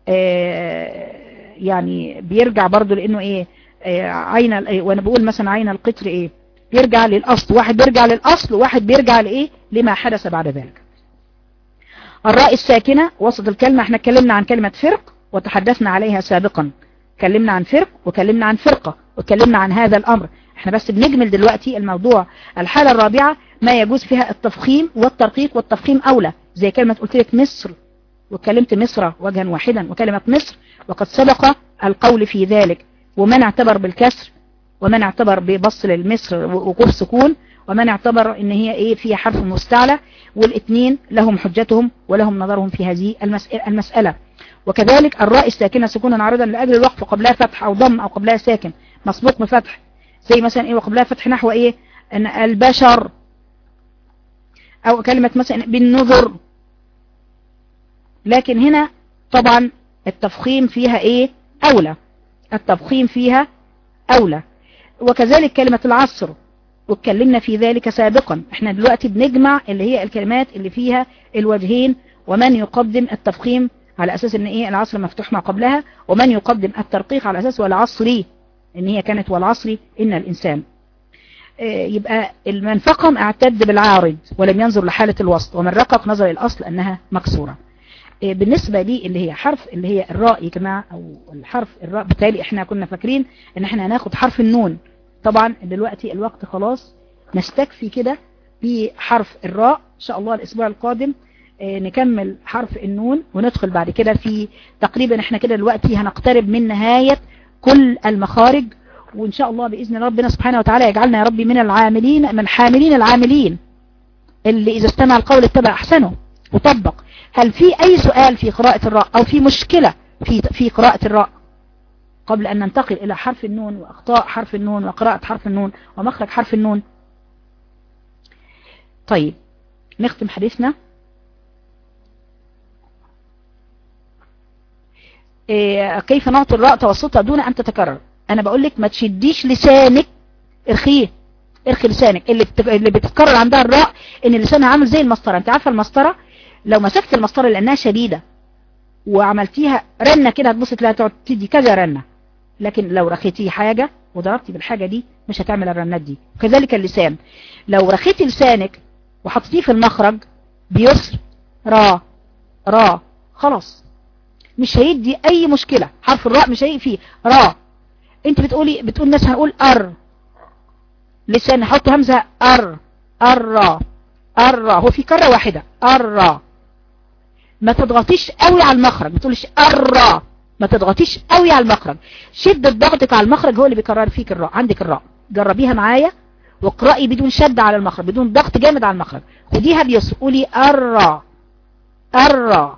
يعني بيرجع برضو لأنه ايه عين وانا بقول مثلا عين القطر ايه بيرجع للأصل واحد بيرجع للأصل وواحد بيرجع لإيه لما حدث بعد ذلك الراء الساكنة وسط الكلمة احنا اتكلمنا عن كلمة فرق وتحدثنا عليها سابقا اتكلمنا عن فرق وكلمنا عن فرقة واتكلمنا عن هذا الأمر احنا بس بنجمل دلوقتي الموضوع الحالة الرابعة ما يجوز فيها التفخيم والترقيق والتفخيم أولى زي كلمة قلت لك مصر وكلمت مصر وجها واحدا وكلمة مصر وقد سبق القول في ذلك ومن اعتبر بالكسر ومن اعتبر ببص للمصر وقوف سكون ومن اعتبر ان هي ايه فيها حرف مستعلى والاثنين لهم حجتهم ولهم نظرهم في هذه المسألة وكذلك الراء الساكنة سكونا عارضا لأجل الوقف قبلها فتح او ضم او قبلها ساكن مسبوق بفتح زي مثلا ايه وقبلها فتح نحو ايه ان البشر او كلمة مثلا بالنذر لكن هنا طبعا التفخيم فيها ايه اولى التفخيم فيها اولى وكذلك كلمة العصر واتكلمنا في ذلك سابقا احنا دلوقتي بنجمع اللي هي الكلمات اللي فيها الوجهين ومن يقدم التفخيم على اساس ان ايه العصر مفتوح ما قبلها ومن يقدم الترقيق على اساس والعصري ان هي كانت والعصري ان الانسان اه يبقى من فقم اعتد بالعارض ولم ينظر لحالة الوسط ومن رقق نظر الاصل انها مكسورة اه بالنسبة لي اللي هي حرف اللي هي الراء يا جماعة او الحرف الراء بالتالي احنا كنا فاكرين ان احنا هناخد حرف النون طبعا دلوقتي الوقت خلاص نستكفي كده بحرف الراء ان شاء الله الاسبوع القادم اه نكمل حرف النون وندخل بعد كده في تقريبا احنا كده دلوقتي هنقترب من نهاية كل المخارج وإن شاء الله بإذن ربنا سبحانه وتعالى يجعلنا يا ربي من العاملين من حاملين العاملين اللي إذا استمع القول اتبع أحسنه وطبق هل في أي سؤال في قراءة الراء أو في مشكلة في في قراءة الراء قبل أن ننتقل إلى حرف النون وأخطاء حرف النون وقراءة حرف النون ومخرج حرف النون طيب نختم حديثنا كيف نعطي الراء توسطها دون أن تتكرر أنا بقول لك ما تشديش لسانك ارخيه ارخي لسانك اللي بت... اللي بتتكرر عندها الراء ان لسانها عامل زي المسطره انت عارفه المسطره لو مسكت المسطره لانها شديده وعملتيها رنه كده هتبص تلاقيها تقعد تدي كذا رنه لكن لو رخيتي حاجه وضربتي بالحاجه دي مش هتعمل الرنات دي وكذلك اللسان لو رخيتي لسانك وحطيتيه في المخرج بيسر را را خلاص مش هيدي اي مشكلة حرف الراء مش هيجي فيه را انت بتقولي بتقول الناس هنقول ار لسان نحط همزة ار ار ار هو في كرة واحدة ار ما تضغطيش قوي على المخرج ما تقوليش ار ما تضغطيش قوي على المخرج شدة ضغطك على المخرج هو اللي بيكرر فيك الراء عندك الراء جربيها معايا واقرأي بدون شد على المخرج بدون ضغط جامد على المخرج خديها بيسر قولي ار ار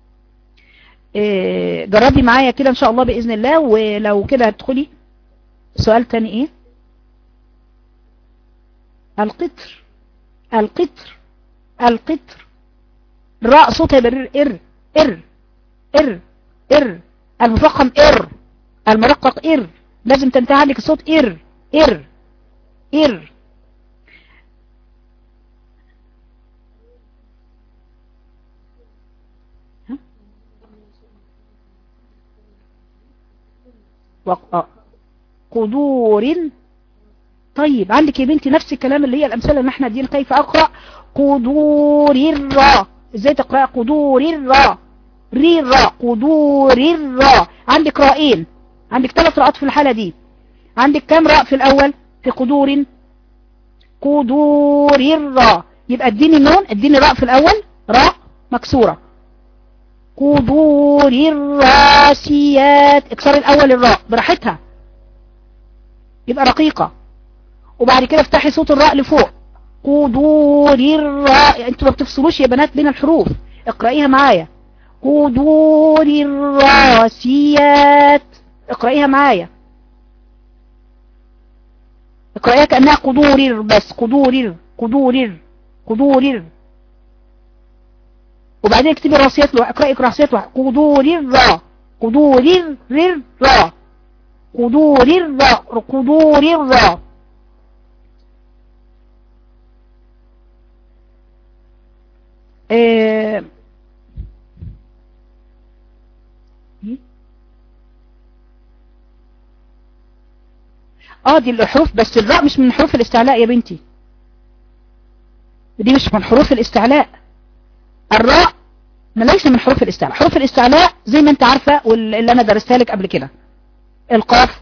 إيه جربي معايا كده ان شاء الله بإذن الله ولو كده هتدخلي سؤال تاني ايه القطر القطر القطر راء صوتها يبرر ار ار ار ار المفخم ار المرقق ار لازم تنتهي عندك الصوت ار ار ار قدور طيب عندك يا بنتي نفس الكلام اللي هي الامثله اللي احنا دي كيف اقرا قدور الراء ازاي تقرا قدور الراء ري الراء قدور الراء عندك رائين عندك ثلاث راءات في الحاله دي عندك كام راء في الاول في قدور قدور الراء يبقى اديني نون اديني راء في الاول راء مكسوره قدور الراسيات اكسر الاول الراء براحتها يبقى رقيقة وبعد كده افتحي صوت الراء لفوق قدور الراء انتوا ما بتفصلوش يا بنات بين الحروف اقرأيها معايا قدور الراسيات اقرأيها معايا اقرأيها كأنها قدور بس قدور قدور قدور وبعدين اكتبي راسيات لوحدها اقرأي راسيات لوحدها قدور الراء قدور الراء قدور الراء قدور الراء اه اه دي الحروف بس الراء مش من حروف الاستعلاء يا بنتي دي مش من حروف الاستعلاء الراء ما ليس من حروف الاستعلاء حروف الاستعلاء زي ما انت عارفة واللي انا درستها لك قبل كده القاف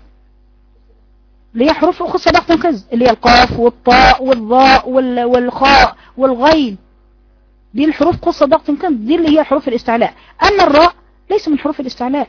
اللي هي حروف اخذ صدق تنقذ اللي هي القاف والطاء والضاء والخاء والغين دي الحروف قص صدق تنقذ دي اللي هي حروف الاستعلاء اما الراء ليس من حروف الاستعلاء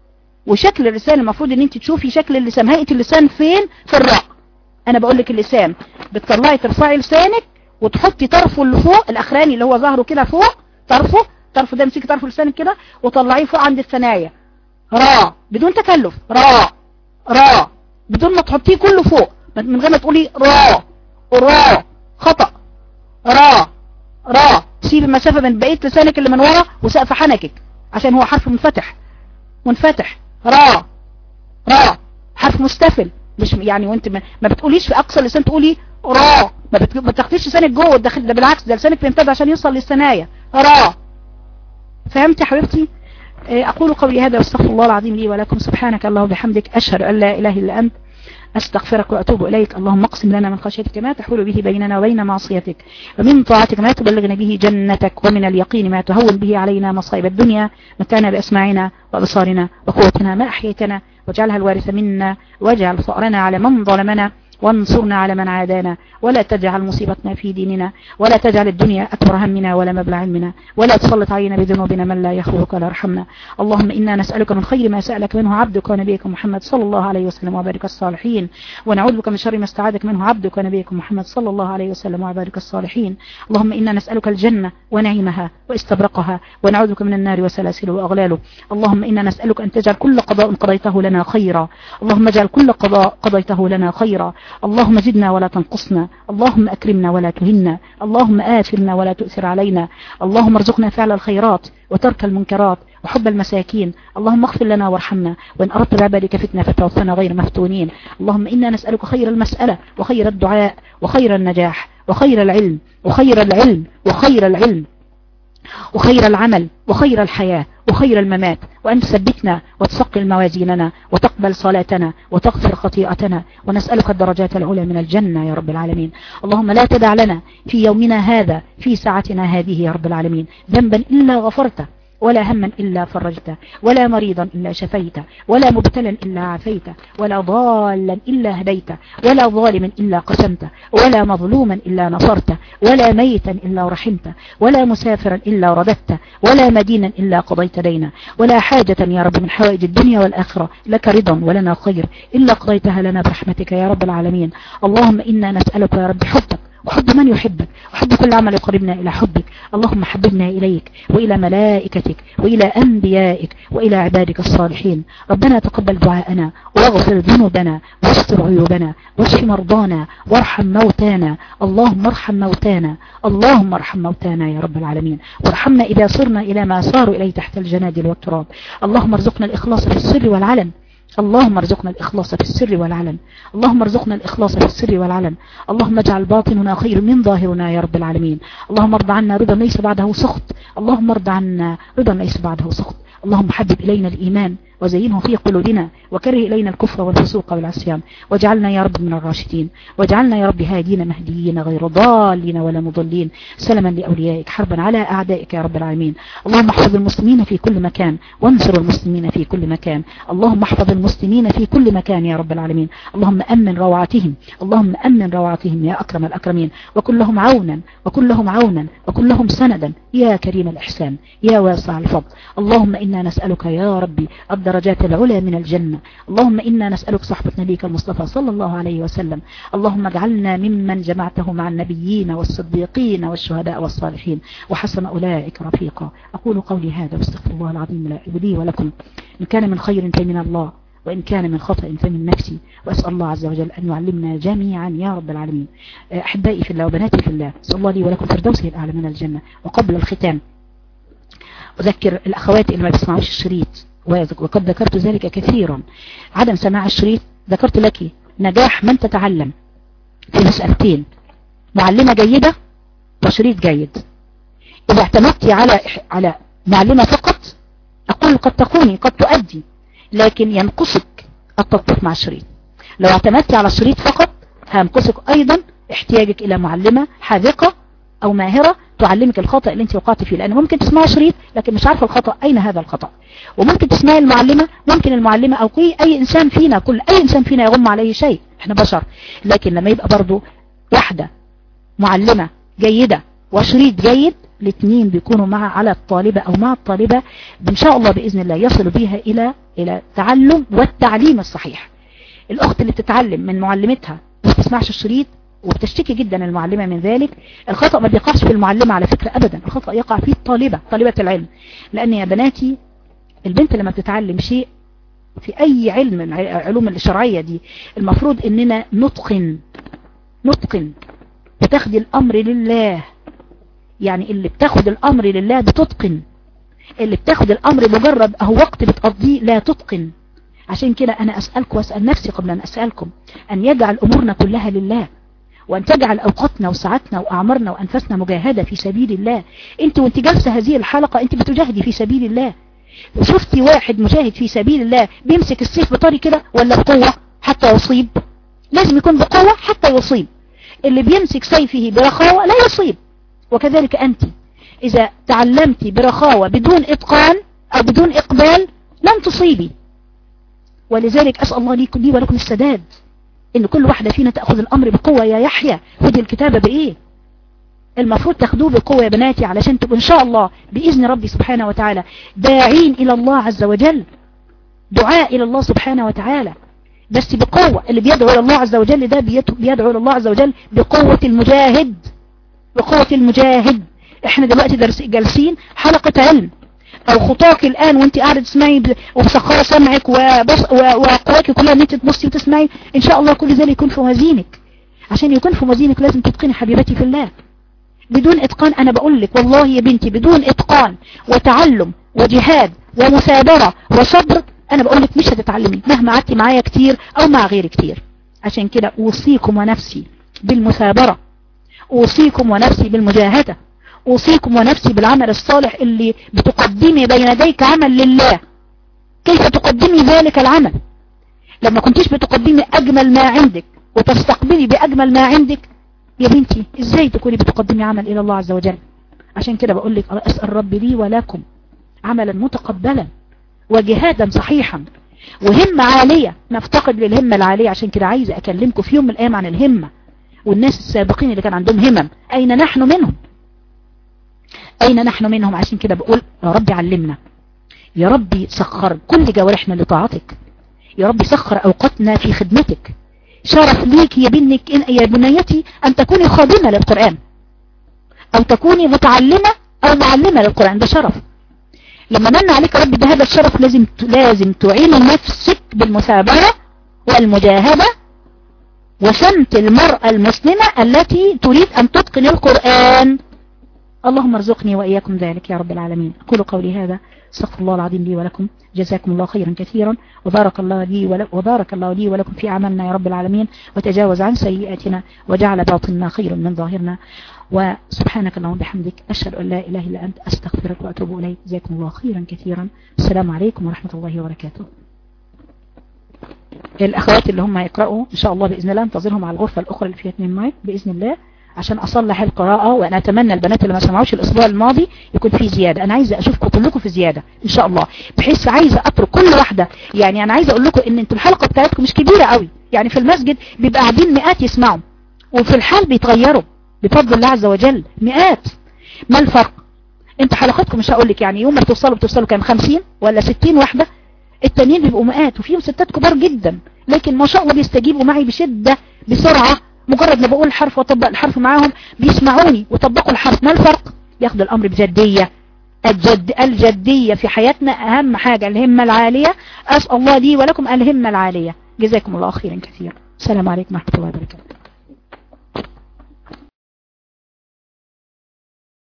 وشكل اللسان المفروض ان انت تشوفي شكل اللسان هيئة اللسان فين في الراء انا بقول لك اللسان بتطلعي ترفعي لسانك وتحطي طرفه اللي فوق الاخراني اللي هو ظهره كده فوق طرفه طرفه ده امسكي طرف لسانك كده وطلعيه فوق عند الثنايا را بدون تكلف را را بدون ما تحطيه كله فوق من غير ما تقولي را را خطأ را را سيب المسافة بين بقية لسانك اللي من ورا وسقف حنكك عشان هو حرف منفتح منفتح را را حرف مستفل مش يعني وانت ما, ما بتقوليش في اقصى اللسان تقولي را ما, بت... ما تاخديش لسانك جوه الداخل ده بالعكس ده لسانك بيمتد عشان يوصل للثنايا را فهمت يا حبيبتي اقول قولي هذا واستغفر الله العظيم لي ولكم سبحانك الله وبحمدك اشهد ان لا اله الا انت أستغفرك وأتوب إليك اللهم اقسم لنا من خشيتك ما تحول به بيننا وبين معصيتك ومن طاعتك ما تبلغنا به جنتك ومن اليقين ما تهون به علينا مصائب الدنيا متانا بأسماعنا وأبصارنا وقوتنا ما أحييتنا واجعلها الوارث منا واجعل فأرنا على من ظلمنا وانصرنا على من عادانا ولا تجعل مصيبتنا في ديننا ولا تجعل الدنيا أكبر همنا ولا مبلغ علمنا ولا تسلط علينا بذنوبنا من لا يخافك ولا يرحمنا اللهم إنا نسألك من خير ما سألك منه عبدك ونبيك محمد صلى الله عليه وسلم وبارك الصالحين ونعوذ بك من شر ما استعاذك منه عبدك ونبيك محمد صلى الله عليه وسلم وبارك الصالحين اللهم إنا نسألك الجنة ونعيمها واستبرقها ونعوذ بك من النار وسلاسله وأغلاله اللهم إنا نسألك أن تجعل كل قضاء قضيته لنا خيرا اللهم اجعل كل قضاء قضيته لنا خيرا اللهم زدنا ولا تنقصنا اللهم أكرمنا ولا تهنا اللهم آثرنا ولا تؤثر علينا اللهم ارزقنا فعل الخيرات وترك المنكرات وحب المساكين اللهم اغفر لنا وارحمنا وإن أردت بعبادك فتنة فتوفنا غير مفتونين اللهم إنا نسألك خير المسألة وخير الدعاء وخير النجاح وخير العلم وخير العلم وخير العلم وخير العمل وخير الحياة وخير الممات وأن تثبتنا وتثقل موازيننا وتقبل صلاتنا وتغفر خطيئتنا ونسألك الدرجات العلى من الجنة يا رب العالمين اللهم لا تدع لنا في يومنا هذا في ساعتنا هذه يا رب العالمين ذنبا إلا غفرته ولا هما إلا فرجته ولا مريضا إلا شفيته ولا مبتلا إلا عافيته ولا ضالا إلا هديته ولا ظالما إلا قسمته ولا مظلوما إلا نصرته ولا ميتا إلا رحمته ولا مسافرا إلا رددته ولا مدينا إلا قضيت دينا ولا حاجة يا رب من حوائج الدنيا والآخرة لك رضا ولنا خير إلا قضيتها لنا برحمتك يا رب العالمين اللهم إنا نسألك يا رب حبك وحب من يحبك وحب كل عمل يقربنا إلى حبك اللهم حببنا إليك وإلى ملائكتك وإلى أنبيائك وإلى عبادك الصالحين ربنا تقبل دعاءنا واغفر ذنوبنا واستر عيوبنا واشف مرضانا وارحم موتانا اللهم ارحم موتانا اللهم ارحم موتانا يا رب العالمين وارحمنا إذا صرنا إلى ما صاروا إليه تحت الجنادل والتراب اللهم ارزقنا الإخلاص في السر والعلن اللهم ارزقنا الإخلاص في السر والعلن اللهم ارزقنا الإخلاص في السر والعلن اللهم اجعل باطننا خير من ظاهرنا يا رب العالمين اللهم ارض عنا رضا ليس بعده سخط اللهم ارض عنا رضا ليس بعده سخط اللهم حبب إلينا الإيمان وزينه في قلوبنا وكره إلينا الكفر والفسوق والعصيان واجعلنا يا رب من الراشدين واجعلنا يا رب هادين مهديين غير ضالين ولا مضلين سلما لأوليائك حربا على أعدائك يا رب العالمين اللهم احفظ المسلمين في كل مكان وانصر المسلمين في كل مكان اللهم احفظ المسلمين في كل مكان يا رب العالمين اللهم أمن روعتهم اللهم أمن روعتهم يا أكرم الأكرمين وكن لهم عونا وكن لهم عونا وكن لهم سندا يا كريم الإحسان يا واسع الفضل اللهم إنا نسألك يا ربي الدرجات العلى من الجنة اللهم إنا نسألك صحبة نبيك المصطفى صلى الله عليه وسلم اللهم اجعلنا ممن جمعته مع النبيين والصديقين والشهداء والصالحين وحسن أولئك رفيقا أقول قولي هذا واستغفر الله العظيم لي ولكم إن كان من خير فمن الله وإن كان من خطأ فمن نفسي وأسأل الله عز وجل أن يعلمنا جميعا يا رب العالمين أحبائي في الله وبناتي في الله أسأل الله لي ولكم فردوسه الأعلى من الجنة وقبل الختام أذكر الأخوات اللي ما بيسمعوش الشريط وقد ذكرت ذلك كثيرا عدم سماع الشريط ذكرت لك نجاح من تتعلم في مسألتين معلمة جيدة وشريط جيد إذا اعتمدت على على معلمة فقط أقول قد تكوني قد تؤدي لكن ينقصك التطبيق مع الشريط لو اعتمدت على الشريط فقط هينقصك أيضا احتياجك إلى معلمة حاذقة أو ماهرة تعلمك الخطأ اللي انت وقعت فيه لأن ممكن تسمع شريط لكن مش عارفة الخطأ أين هذا الخطأ وممكن تسمعي المعلمة ممكن المعلمة أو أي إنسان فينا كل أي إنسان فينا يغم عليه شيء احنا بشر لكن لما يبقى برضو واحدة معلمة جيدة وشريط جيد الاثنين بيكونوا مع على الطالبة او مع الطالبة ان شاء الله بإذن الله يصلوا بها الى الى التعلم والتعليم الصحيح الاخت اللي بتتعلم من معلمتها ما بتسمعش الشريط وبتشتكي جدا المعلمة من ذلك الخطأ ما بيقعش في المعلمة على فكرة ابدا الخطأ يقع في الطالبة طالبة العلم لان يا بناتي البنت لما بتتعلم شيء في اي علم من علوم الشرعية دي المفروض اننا نتقن نتقن بتاخدي الامر لله يعني اللي بتاخد الامر لله بتتقن اللي بتاخد الامر مجرد اهو وقت بتقضيه لا تتقن عشان كده انا اسألك واسأل نفسي قبل ان اسألكم ان يجعل امورنا كلها لله وان تجعل اوقاتنا وساعتنا واعمارنا وانفسنا مجاهدة في سبيل الله انت وانت جالسة هذه الحلقة انت بتجاهدي في سبيل الله شفتي واحد مجاهد في سبيل الله بيمسك السيف بطري كده ولا بقوة حتى يصيب لازم يكون بقوة حتى يصيب اللي بيمسك سيفه برخاوة لا يصيب وكذلك أنت إذا تعلمت برخاوة بدون إتقان أو بدون إقبال لن تصيبي ولذلك أسأل الله لي لي ولكم السداد إن كل واحدة فينا تأخذ الأمر بقوة يا يحيى خذي الكتابة بإيه المفروض تاخدوه بقوة يا بناتي علشان تبقوا إن شاء الله بإذن ربي سبحانه وتعالى داعين إلى الله عز وجل دعاء إلى الله سبحانه وتعالى بس بقوة اللي بيدعو إلى الله عز وجل ده بيدعو إلى الله عز وجل بقوة المجاهد بقوة المجاهد احنا دلوقتي جالسين حلقة علم او خطاك الان وانت قاعدة تسمعي ومسخرة سمعك وقواك كلها ان انت تبصي وتسمعي ان شاء الله كل ذلك يكون في موازينك عشان يكون في موازينك لازم تتقني حبيبتي في الله بدون اتقان انا بقول لك والله يا بنتي بدون اتقان وتعلم وجهاد ومثابرة وصبر انا بقول لك مش هتتعلمي مهما قعدتي معايا كتير او مع غيري كتير عشان كده اوصيكم ونفسي بالمثابرة اوصيكم ونفسي بالمجاهدة اوصيكم ونفسي بالعمل الصالح اللي بتقدمي بين يديك عمل لله كيف تقدمي ذلك العمل لما كنتيش بتقدمي اجمل ما عندك وتستقبلي باجمل ما عندك يا بنتي ازاي تكوني بتقدمي عمل الى الله عز وجل عشان كده بقول لك اسأل ربي لي ولكم عملا متقبلا وجهادا صحيحا وهمة عالية نفتقد للهمة العالية عشان كده عايزة اكلمكم في يوم من الايام عن الهمة والناس السابقين اللي كان عندهم همم اين نحن منهم اين نحن منهم عشان كده بقول يا ربي علمنا يا ربي سخر كل جوارحنا لطاعتك يا ربي سخر اوقاتنا في خدمتك شرف ليك يا بنك يا بنيتي ان تكوني خادمة للقرآن او تكوني متعلمة او معلمة للقرآن ده شرف لما من عليك ربي بهذا الشرف لازم لازم تعين نفسك بالمثابرة والمجاهدة وسمت المرأة المسلمة التي تريد أن تتقن القرآن اللهم ارزقني وإياكم ذلك يا رب العالمين أقول قولي هذا استغفر الله العظيم لي ولكم جزاكم الله خيرا كثيرا وبارك الله لي ولك وبارك الله لي ولكم في عملنا يا رب العالمين وتجاوز عن سيئاتنا وجعل باطننا خيرا من ظاهرنا وسبحانك اللهم بحمدك أشهد أن لا إله إلا أنت أستغفرك وأتوب إليك جزاكم الله خيرا كثيرا السلام عليكم ورحمة الله وبركاته الأخوات اللي هم يقرأوا إن شاء الله بإذن الله انتظرهم على الغرفة الأخرى اللي فيها اثنين مايك بإذن الله عشان أصلح القراءة وأنا أتمنى البنات اللي ما سمعوش الأسبوع الماضي يكون في زيادة أنا عايزة أشوفكم كلكم في زيادة إن شاء الله بحيث عايزة أترك كل واحدة يعني أنا عايزة أقول لكم إن انتوا الحلقة بتاعتكم مش كبيرة قوي يعني في المسجد بيبقى قاعدين مئات يسمعوا وفي الحال بيتغيروا بفضل الله عز وجل مئات ما الفرق انت حلقتكم مش هقول لك يعني يوم ما بتوصلوا بتوصلوا كام 50 ولا 60 واحدة التانيين بيبقوا مئات وفيهم ستات كبار جدا لكن ما شاء الله بيستجيبوا معي بشدة بسرعة مجرد ما بقول الحرف واطبق الحرف معاهم بيسمعوني وطبقوا الحرف ما الفرق ياخدوا الامر بجدية الجد الجدية في حياتنا اهم حاجة الهمة العالية اسأل الله لي ولكم الهمة العالية جزاكم الله خيرا كثيرا السلام عليكم ورحمة الله وبركاته